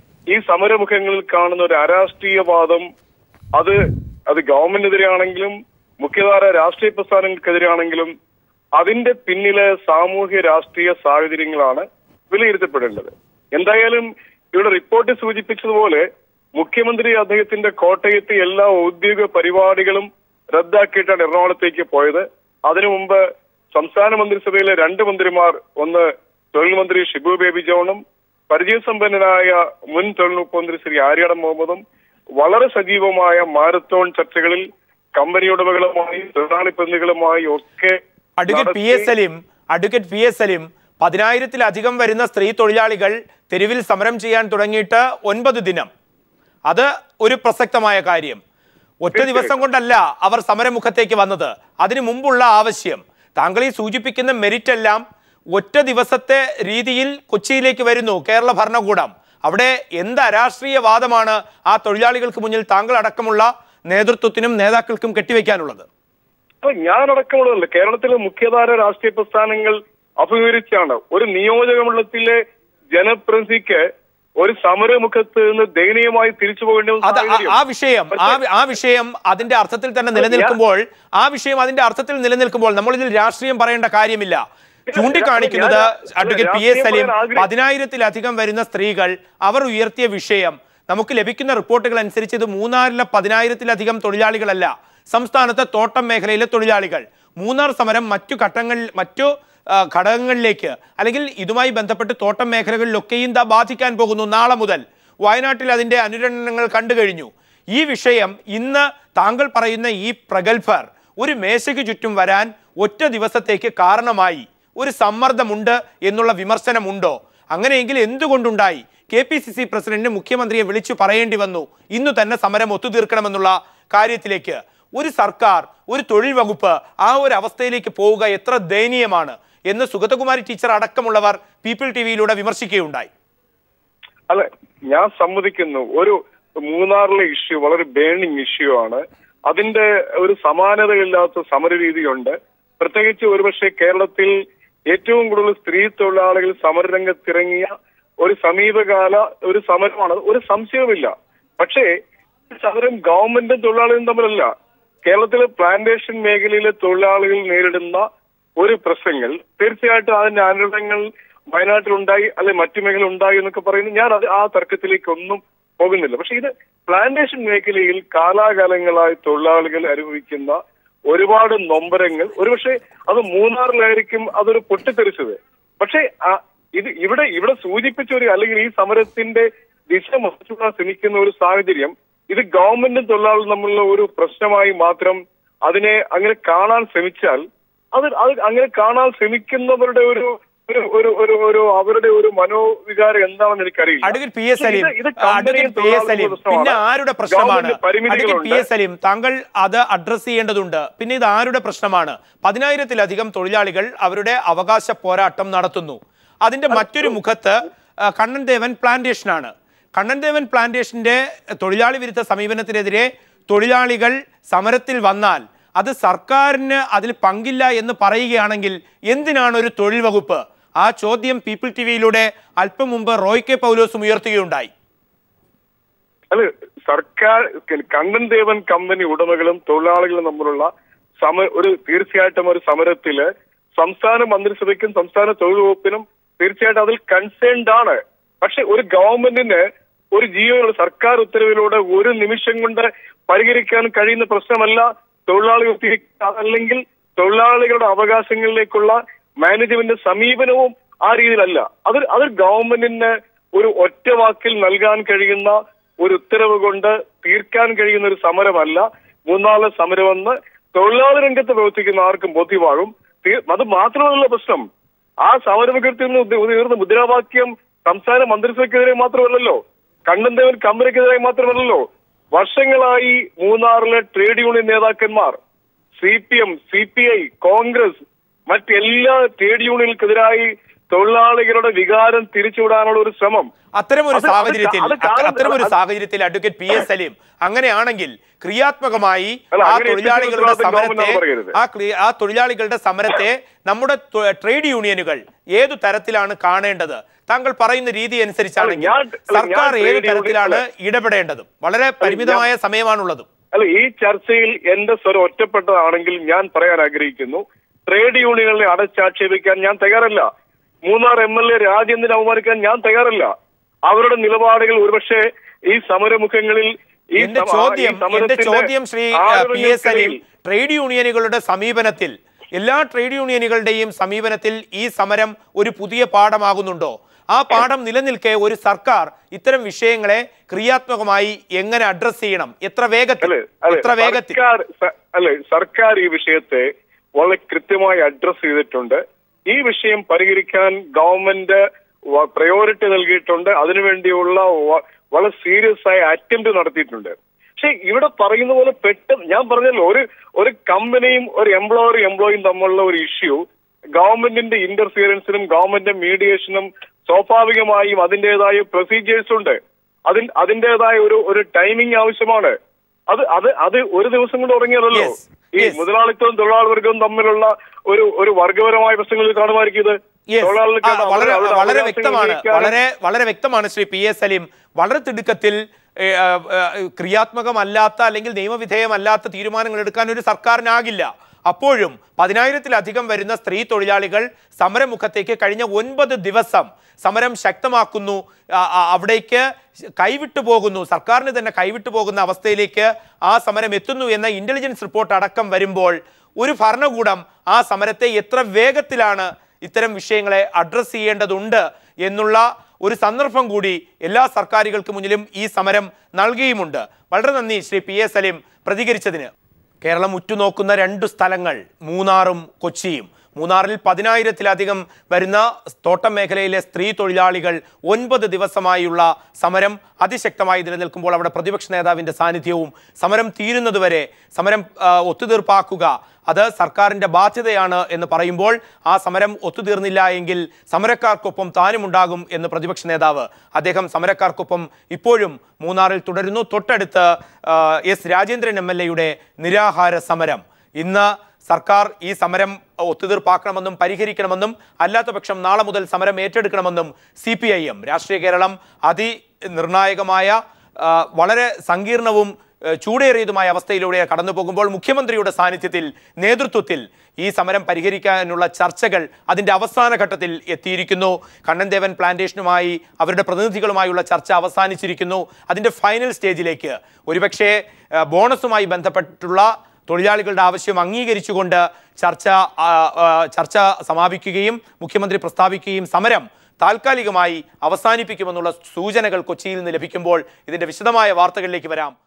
S4: ഈ സമരമുഖങ്ങളിൽ കാണുന്ന ഒരു അരാഷ്ട്രീയവാദം അത് അത് ഗവൺമെന്റിനെതിരെയാണെങ്കിലും മുഖ്യധാര രാഷ്ട്രീയ പ്രസ്ഥാനങ്ങൾക്കെതിരെയാണെങ്കിലും അതിന്റെ പിന്നിലെ സാമൂഹ്യ രാഷ്ട്രീയ സാഹചര്യങ്ങളാണ് വിലയിരുത്തപ്പെടേണ്ടത് എന്തായാലും ഇവിടെ റിപ്പോർട്ട് സൂചിപ്പിച്ചതുപോലെ മുഖ്യമന്ത്രി അദ്ദേഹത്തിന്റെ കോട്ടയത്തെ എല്ലാ ഔദ്യോഗിക പരിപാടികളും റദ്ദാക്കിയിട്ടാണ് എറണാകുളത്തേക്ക് പോയത് അതിനു മുമ്പ് സംസ്ഥാന മന്ത്രിസഭയിലെ രണ്ട് മന്ത്രിമാർ ഒന്ന് തൊഴിൽ മന്ത്രി ഷിബു ബേബി ജോണും പരിചയസമ്പന്നനായ മുൻ തൊഴിൽവകുപ്പ് മന്ത്രി ശ്രീ ആര്യാടൻ മുഹമ്മദും വളരെ സജീവമായ മാരത്തോൺ ചർച്ചകളിൽ കമ്പനി ഉടമകളുമായി തൊഴിലാളി പ്രതിനിധികളുമായി ഒക്കെ
S1: അഡ്വക്കേറ്റ് പി എസ്
S4: നടത്തി.
S1: Saleem advocate P S Saleem പതിനായിരത്തിലധികം വരുന്ന സ്ത്രീ തൊഴിലാളികൾ തെരുവിൽ സമരം ചെയ്യാൻ തുടങ്ങിയിട്ട് ഒൻപത് ദിനം അത് ഒരു പ്രസക്തമായ കാര്യം ഒറ്റ ദിവസം കൊണ്ടല്ല അവർ സമരമുഖത്തേക്ക് വന്നത് അതിനു മുമ്പുള്ള ആവശ്യം താങ്കൾ ഈ സൂചിപ്പിക്കുന്ന മെരിറ്റ് എല്ലാം ഒറ്റ ദിവസത്തെ രീതിയിൽ കൊച്ചിയിലേക്ക് വരുന്നു കേരള ഭരണകൂടം അവിടെ എന്ത് അരാഷ്ട്രീയ വാദമാണ് ആ തൊഴിലാളികൾക്ക് മുന്നിൽ താങ്കൾ അടക്കമുള്ള നേതൃത്വത്തിനും നേതാക്കൾക്കും കെട്ടിവെക്കാനുള്ളത്
S4: അപ്പൊ ഞാനടക്കമുള്ളതല്ല കേരളത്തിലെ മുഖ്യധാര രാഷ്ട്രീയ പ്രസ്ഥാനങ്ങൾ അഭിമുഖീകരിച്ചാണ് ഒരു നിയോജക മണ്ഡലത്തിലെ ജനപ്രതിനിധിക്ക് ഒരു സമരമുഖത്ത് നിന്ന് ദയനീയമായി തിരിച്ചു പോകേണ്ട ഒരു
S1: അത് ആ-
S4: സാഹചര്യം.
S1: ആ വിഷയം ആ വി- ആ വിഷയം അതിന്റെ അർത്ഥത്തിൽ തന്നെ നിലനിൽക്കുമ്പോൾ ആ വിഷയം അതിന്റെ അർത്ഥത്തിൽ നിലനിൽക്കുമ്പോൾ നമ്മൾ ഇതിൽ രാഷ്ട്രീയം പറയേണ്ട കാര്യമില്ല ചൂണ്ടിക്കാണിക്കുന്നത്
S4: ഞാൻ-
S1: അഡ്വക്കേറ്റ് പി എസ്
S4: രാഷ്ട്രീയം
S1: സലീം
S4: പറയാൻ ആഗ്രഹി-
S1: പതിനായിരത്തിലധികം വരുന്ന സ്ത്രീകൾ അവർ ഉയർത്തിയ വിഷയം നമുക്ക് ലഭിക്കുന്ന റിപ്പോർട്ടുകൾ അനുസരിച്ച് ഇത് മൂന്നാറിലെ പതിനായിരത്തിലധികം തൊഴിലാളികളല്ല സംസ്ഥാനത്തെ തോട്ടം മേഖലയിലെ തൊഴിലാളികൾ മൂന്നാർ സമരം മറ്റു ഘട്ടങ്ങളിൽ മറ്റു ആ, ഘടകങ്ങളിലേക്ക് അല്ലെങ്കിൽ ഇതുമായി ബന്ധപ്പെട്ട് തോട്ടം മേഖലകളിലൊക്കെയും ദാ ബാധിക്കാൻ പോകുന്നു നാളെ മുതൽ വയനാട്ടിൽ അതിന്റെ അനുരണനങ്ങൾ കണ്ടു കഴിഞ്ഞു ഈ വിഷയം ഇന്ന് താങ്കൾ പറയുന്ന ഈ പ്രഗത്ഭർ ഒരു മേശയ്ക്ക് ചുറ്റും വരാൻ ഒറ്റ ദിവസത്തേക്ക് കാരണമായി ഒരു സമ്മർദ്ദമുണ്ട് എന്നുള്ള വിമർശനമുണ്ടോ അങ്ങനെയെങ്കിൽ എന്തുകൊണ്ടുണ്ടായി K P C C president മുഖ്യമന്ത്രിയെ വിളിച്ചു പറയേണ്ടി വന്നു ഇന്നു തന്നെ സമരം ഒത്തുതീർക്കണമെന്നുള്ള കാര്യത്തിലേക്ക് ഒരു സർക്കാർ ഒരു തൊഴിൽ വകുപ്പ് ആ ഒരു അവസ്ഥയിലേക്ക് പോവുക എത്ര ദയനീയമാണ് എന്ന് സുഗതകുമാരി ടീച്ചർ അടക്കമുള്ളവർ പീപ്പിൾ ടി വിയിലൂടെ വിമർശിക്കുകയുണ്ടായി
S4: അല്ല ഞാൻ സമ്മതിക്കുന്നു ഒരു മൂന്നാറിലെ ഇഷ്യൂ വളരെ ബേണിംഗ് ഇഷ്യൂ ആണ് അതിന്റെ ഒരു സമാനതയില്ലാത്ത സമരരീതിയുണ്ട് പ്രത്യേകിച്ച് ഒരുപക്ഷെ കേരളത്തിൽ ഏറ്റവും കൂടുതൽ സ്ത്രീ തൊഴിലാളികൾ സമരരംഗത്തിറങ്ങിയ ഒരു സമീപകാല ഒരു സമരമാണ് ഒരു സംശയവുമില്ല പക്ഷേ ഈ സമരം ഗവൺമെന്റും തൊഴിലാളികളും തമ്മിലല്ല കേരളത്തിലെ പ്ലാന്റേഷൻ മേഖലയിലെ തൊഴിലാളികൾ നേരിടുന്ന ഒരു പ്രശ്നങ്ങൾ തീർച്ചയായിട്ടും അതിന്റെ അനുരണങ്ങൾ വയനാട്ടിലുണ്ടായി അല്ലെ മറ്റു മേഖല ഉണ്ടായി എന്നൊക്കെ പറയുന്നു ഞാൻ അത് ആ തർക്കത്തിലേക്ക് ഒന്നും പോകുന്നില്ല പക്ഷെ ഇത് പ്ലാന്റേഷൻ മേഖലയിൽ കാലാകാലങ്ങളായി തൊഴിലാളികൾ അനുഭവിക്കുന്ന ഒരുപാട് നൊമ്പരങ്ങൾ ഒരുപക്ഷെ അത് മൂന്നാറിലായിരിക്കും അതൊരു പൊട്ടിത്തെറിച്ചത് പക്ഷേ ആ ഇത് ഇവിടെ ഇവിടെ സൂചിപ്പിച്ച ഒരു അല്ലെങ്കിൽ ഈ സമരത്തിന്റെ ദിശ മറിച്ചുവിടാൻ ശ്രമിക്കുന്ന ഒരു സാഹചര്യം ഇത് ഗവൺമെന്റും തൊഴിലാളികളും തമ്മിലുള്ള ഒരു പ്രശ്നമായി മാത്രം അതിനെ അങ്ങനെ കാണാൻ ശ്രമിച്ചാൽ അത് അത് അങ്ങനെ കാണാൻ ശ്രമിക്കുന്നവരുടെ ഒരു ഒരു ഒരു ഒരു ഒരു അവരുടെ ഒരു മനോവികാരം എന്താണെന്ന് എനിക്കറിയില്ല
S1: അഡ്വക്കേറ്റ് പി എസ് സലീം
S4: ഇത് ഇത് കമ്പനിയും
S1: അഡ്വക്കേറ്റ് പി എസ് സലീം
S4: തൊഴിലാളികളുടെ
S1: പിന്നെ
S4: പ്രശ്നമാണ്.
S1: ആരുടെ പ്രശ്നമാണ്
S4: ഗവൺമെന്റിന്
S1: അഡ്വക്കേറ്റ് പി
S4: പരിമിതികളുണ്ട്
S1: എസ് സലീം താങ്കൾ അത് അഡ്രസ് ചെയ്യേണ്ടതുണ്ട് പിന്നെ ഇത് ആരുടെ പ്രശ്നമാണ് പതിനായിരത്തിലധികം തൊഴിലാളികൾ അവരുടെ അവകാശ പോരാട്ടം നടത്തുന്നു അതിന്റെ മറ്റൊരു മുഖത്ത് ആ, കണ്ണൻ ദേവൻ പ്ലാന്റേഷനാണ് കണ്ണൻ ദേവൻ പ്ലാന്റേഷന്റെ തൊഴിലാളി വിരുദ്ധ സമീപനത്തിനെതിരെ തൊഴിലാളികൾ സമരത്തിൽ വന്നാൽ അത് സർക്കാരിന് അതിൽ പങ്കില്ല എന്ന് പറയുകയാണെങ്കിൽ എന്തിനാണ് ഒരു തൊഴിൽ വകുപ്പ് ആ ചോദ്യം പീപ്പിൾ ടി വിയിലൂടെ അല്പം മുമ്പ് റോയ് കെ പൗലോസും ഉയർത്തുകയുണ്ടായി
S4: അത് സർക്കാർ കണ്ണൻ ദേവൻ കമ്പനി ഉടമകളും തൊഴിലാളികളും തമ്മിലുള്ള സമ ഒരു തീർച്ചയായിട്ടും ഒരു സമരത്തില് സംസ്ഥാന മന്ത്രിസഭയ്ക്കും സംസ്ഥാന തൊഴിൽ വകുപ്പിനും തീർച്ചയായിട്ടും അതിൽ കൺസേൺഡ് ആണ് പക്ഷെ ഒരു ഗവൺമെന്റിന് ഒരു ജീവനുള്ള സർക്കാർ ഉത്തരവിലൂടെ ഒരു നിമിഷം കൊണ്ട് പരിഹരിക്കാൻ കഴിയുന്ന പ്രശ്നമല്ല തൊഴിലാളി അതല്ലെങ്കിൽ തൊഴിലാളികളുടെ അവകാശങ്ങളിലേക്കുള്ള മാനേജ്മെന്റ് സമീപനവും ആ രീതിയിലല്ല അത് അത് ഗവൺമെന്റിന് ഒരു ഒറ്റ വാക്കിൽ നൽകാൻ കഴിയുന്ന ഒരു ഉത്തരവ് കൊണ്ട് തീർക്കാൻ കഴിയുന്ന ഒരു സമരമല്ല മൂന്നാളെ സമരമെന്ന് തൊഴിലാളി രംഗത്ത് പ്രവർത്തിക്കുന്ന ആർക്കും ബോധ്യമാകും തീ- അത് മാത്രമല്ല പ്രശ്നം ആ സമരമുഖത്തിൽ നിന്ന് ഉദ- ഉയർന്ന മുദ്രാവാക്യം സംസ്ഥാന മന്ത്രിസഭയ്ക്കെതിരെ മാത്രമല്ലല്ലോ കണ്ണന്തേവൻ കമ്പനിക്കെതിരെ മാത്രമല്ലല്ലോ വർഷങ്ങളായി മൂന്നാറിലെ ട്രേഡ് യൂണിയൻ നേതാക്കന്മാർ C P M C P I Congress മറ്റെല്ലാ ട്രേഡ് യൂണിയനുകൾക്കെതിരായി തൊഴിലാളികളുടെ വികാരം തിരിച്ചുവിടാനുള്ള ഒരു ശ്രമം
S1: അത്തരമൊരു
S4: അത് അത്
S1: സാഹചര്യത്തിൽ
S4: അത് കാണുന്ന-
S1: അത്തരമൊരു
S4: അത്
S1: സാഹചര്യത്തിൽ അഡ്വക്കേറ്റ് പി എസ് സലീം അങ്ങനെയാണെങ്കിൽ ക്രിയാത്മകമായി
S4: അല്ല,
S1: ആ
S4: അങ്ങനെ
S1: തൊഴിലാളികളുടെ
S4: ഉത്തരവാദിത്വം
S1: സമരത്തെ
S4: ഗവൺമെന്റാണ് പറയരുത്.
S1: ആ ക്രി- ആ തൊഴിലാളികളുടെ സമരത്തെ നമ്മുടെ തൊ- ട്രേഡ് യൂണിയനുകൾ ഏതു തരത്തിലാണ് കാണേണ്ടത് താങ്കൾ പറയുന്ന രീതി അനുസരിച്ചാണെങ്കിൽ
S4: അല്ല, ഞാൻ- അല്ല,
S1: സർക്കാർ
S4: ഞാൻ
S1: ഏത്
S4: ട്രേഡ് യൂണിയൻ-
S1: തരത്തിലാണ് ഇടപെടേണ്ടതും വളരെ പരിമിതമായ സമയമാണുള്ളതും
S4: അല്ല ഈ ചർച്ചയിൽ എന്റെ സ്വരം ഒറ്റപ്പെട്ടതാണെങ്കിൽ ഞാൻ പറയാൻ ആഗ്രഹിക്കുന്നു ട്രേഡ് യൂണിയനുകളെ അടച്ചാക്ഷേപിക്കാൻ ഞാൻ തയ്യാറല്ല Munnar M L A Rajendran അവമാനിക്കാൻ ഞാൻ തയ്യാറല്ല അവരുടെ നിലപാടുകൾ ഒരുപക്ഷെ ഈ സമരമുഖങ്ങളിൽ ഈ
S1: എന്റെ
S4: സമ- ഈ
S1: ചോദ്യം എന്റെ
S4: സമരത്തിന്റെ
S1: ചോദ്യം Shri P S Saleem trade യൂണിയനുകളുടെ സമീപനത്തിൽ എല്ലാ ട്രേഡ് യൂണിയനുകളുടെയും സമീപനത്തിൽ ഈ സമരം ഒരു പുതിയ പാഠമാകുന്നുണ്ടോ ആ പാഠം നിലനിൽക്കെ ഒരു സർക്കാർ ഇത്തരം വിഷയങ്ങളെ ക്രിയാത്മകമായി എങ്ങനെ അഡ്രസ് ചെയ്യണം എത്ര വേഗത്തിൽ
S4: അല്ലെ അല്ലെ
S1: എത്ര വേഗത്തിൽ
S4: സർക്കാർ സ- അല്ലെ സർക്കാർ ഈ വിഷയത്തെ വളരെ കൃത്യമായി അഡ്രസ് ചെയ്തിട്ടുണ്ട് ഈ വിഷയം പരിഹരിക്കാൻ ഗവൺമെന്റ് പ്രയോറിറ്റി നൽകിയിട്ടുണ്ട് അതിനുവേണ്ടിയുള്ള വ- വളരെ സീരിയസ് ആയ അറ്റംപ്റ്റ് നടത്തിയിട്ടുണ്ട് പക്ഷെ ഇവിടെ പറയുന്ന പോലെ പെട്ടെന്ന് ഞാൻ പറഞ്ഞല്ലോ ഒരു ഒരു കമ്പനിയും ഒരു എംപ്ലോയറും എംപ്ലോയിയും തമ്മിലുള്ള ഒരു ഇഷ്യൂ ഗവൺമെന്റിന്റെ ഇന്റർഫിയറൻസിനും ഗവൺമെന്റ് മീഡിയേഷനും സ്വാഭാവികമായും അതിന്റേതായ പ്രൊസീജിയേഴ്സ് ഉണ്ട് അതിൻ അതിന്റേതായ ഒരു ഒരു ടൈമിംഗ് ആവശ്യമാണ് അത് അത് അത് ഒരു ദിവസം കൊണ്ട് തുടങ്ങിയതല്ലോ
S1: Yes,
S4: ഈ
S1: yes.
S4: മുതലാളിത്തവും തൊഴിലാളി വർഗവും തമ്മിലുള്ള ഒരു ഒരു വർഗപരമായ പ്രശ്നങ്ങളിൽ കാണുമായിരിക്കും ഇത്
S1: Yes.
S4: തൊഴിലാളികൾക്ക്
S1: ആ, വളരെ
S4: അവരുടെ
S1: വളരെ
S4: അവകാശങ്ങൾ
S1: വ്യക്തമാണ്
S4: ഉന്നയിക്കാനും
S1: വളരെ വളരെ വ്യക്തമാണ് ശ്രീ പി എസ് സലീം വളരെ തിടുക്കത്തിൽ ഏ, ആ, ആ, ക്രിയാത്മകമല്ലാത്ത അല്ലെങ്കിൽ നിയമവിധേയമല്ലാത്ത തീരുമാനങ്ങൾ എടുക്കാൻ ഒരു സർക്കാരിനാകില്ല അപ്പോഴും പതിനായിരത്തിലധികം വരുന്ന സ്ത്രീ തൊഴിലാളികൾ സമരമുഖത്തേക്ക് കഴിഞ്ഞ ഒൻപത് ദിവസം സമരം ശക്തമാക്കുന്നു ആ, ആ, അവിടേക്ക് കൈവിട്ടു പോകുന്നു സർക്കാരിന് തന്നെ കൈവിട്ടു പോകുന്ന അവസ്ഥയിലേക്ക് ആ സമരം എത്തുന്നു എന്ന ഇന്റലിജൻസ് റിപ്പോർട്ട് അടക്കം വരുമ്പോൾ ഒരു ഭരണകൂടം ആ സമരത്തെ എത്ര വേഗത്തിലാണ് ഇത്തരം വിഷയങ്ങളെ അഡ്രസ്സ് ചെയ്യേണ്ടതുണ്ട് എന്നുള്ള ഒരു സന്ദർഭം കൂടി എല്ലാ സർക്കാരുകൾക്ക് മുന്നിലും ഈ സമരം നൽകിയുമുണ്ട് വളരെ നന്ദി ശ്രീ പി എ സലീം പ്രതികരിച്ചതിന് കേരളം ഉറ്റുനോക്കുന്ന രണ്ട് സ്ഥലങ്ങൾ മൂന്നാറും കൊച്ചിയും മൂന്നാറിൽ പതിനായിരത്തിലധികം വരുന്ന തോട്ടം മേഖലയിലെ സ്ത്രീ തൊഴിലാളികൾ ഒൻപത് ദിവസമായുള്ള സമരം അതിശക്തമായി നിലനിൽക്കുമ്പോൾ അവിടെ പ്രതിപക്ഷ നേതാവിൻ്റെ സാന്നിധ്യവും സമരം തീരുന്നതുവരെ സമരം ആ, ഒത്തുതീർപ്പാക്കുക അത് സർക്കാരിൻ്റെ ബാധ്യതയാണ് എന്ന് പറയുമ്പോൾ ആ സമരം ഒത്തുതീർന്നില്ല എങ്കിൽ സമരക്കാർക്കൊപ്പം താനുമുണ്ടാകും എന്ന് പ്രതിപക്ഷ നേതാവ് അദ്ദേഹം സമരക്കാർക്കൊപ്പം ഇപ്പോഴും മൂന്നാറിൽ തുടരുന്നു തൊട്ടടുത്ത് ആ, എസ് രാജേന്ദ്രൻ എം എൽ എയുടെ നിരാഹാര സമരം ഇന്ന് സർക്കാർ ഈ സമരം ഒത്തുതീർപ്പാക്കണമെന്നും പരിഹരിക്കണമെന്നും അല്ലാത്ത പക്ഷം നാളെ മുതൽ സമരം ഏറ്റെടുക്കണമെന്നും സി പി ഐ എം രാഷ്ട്രീയ കേരളം അതിനിർണായകമായ ആ, വളരെ സങ്കീർണവും ഏ, ചൂടേറിയതുമായ അവസ്ഥയിലൂടെ കടന്നു പോകുമ്പോൾ മുഖ്യമന്ത്രിയുടെ സാന്നിധ്യത്തിൽ നേതൃത്വത്തിൽ ഈ സമരം പരിഹരിക്കാനുള്ള ചർച്ചകൾ അതിൻ്റെ അവസാന ഘട്ടത്തിൽ എത്തിയിരിക്കുന്നു കണ്ണൻദേവൻ പ്ലാന്റേഷനുമായി അവരുടെ പ്രതിനിധികളുമായുള്ള ചർച്ച അവസാനിച്ചിരിക്കുന്നു അതിൻ്റെ ഫൈനൽ സ്റ്റേജിലേക്ക് ഒരുപക്ഷേ ഏ, ബോണസുമായി ബന്ധപ്പെട്ടുള്ള തൊഴിലാളികളുടെ ആവശ്യം അംഗീകരിച്ചുകൊണ്ട് ചർച്ച ആ, ആ, ചർച്ച സമാപിക്കുകയും മുഖ്യമന്ത്രി പ്രസ്താവിക്കുകയും സമരം താൽക്കാലികമായി അവസാനിപ്പിക്കുമെന്നുള്ള സൂചനകൾ കൊച്ചിയിൽ നിന്ന് ലഭിക്കുമ്പോൾ ഇതിൻ്റെ വിശദമായ വാർത്തകളിലേക്ക് വരാം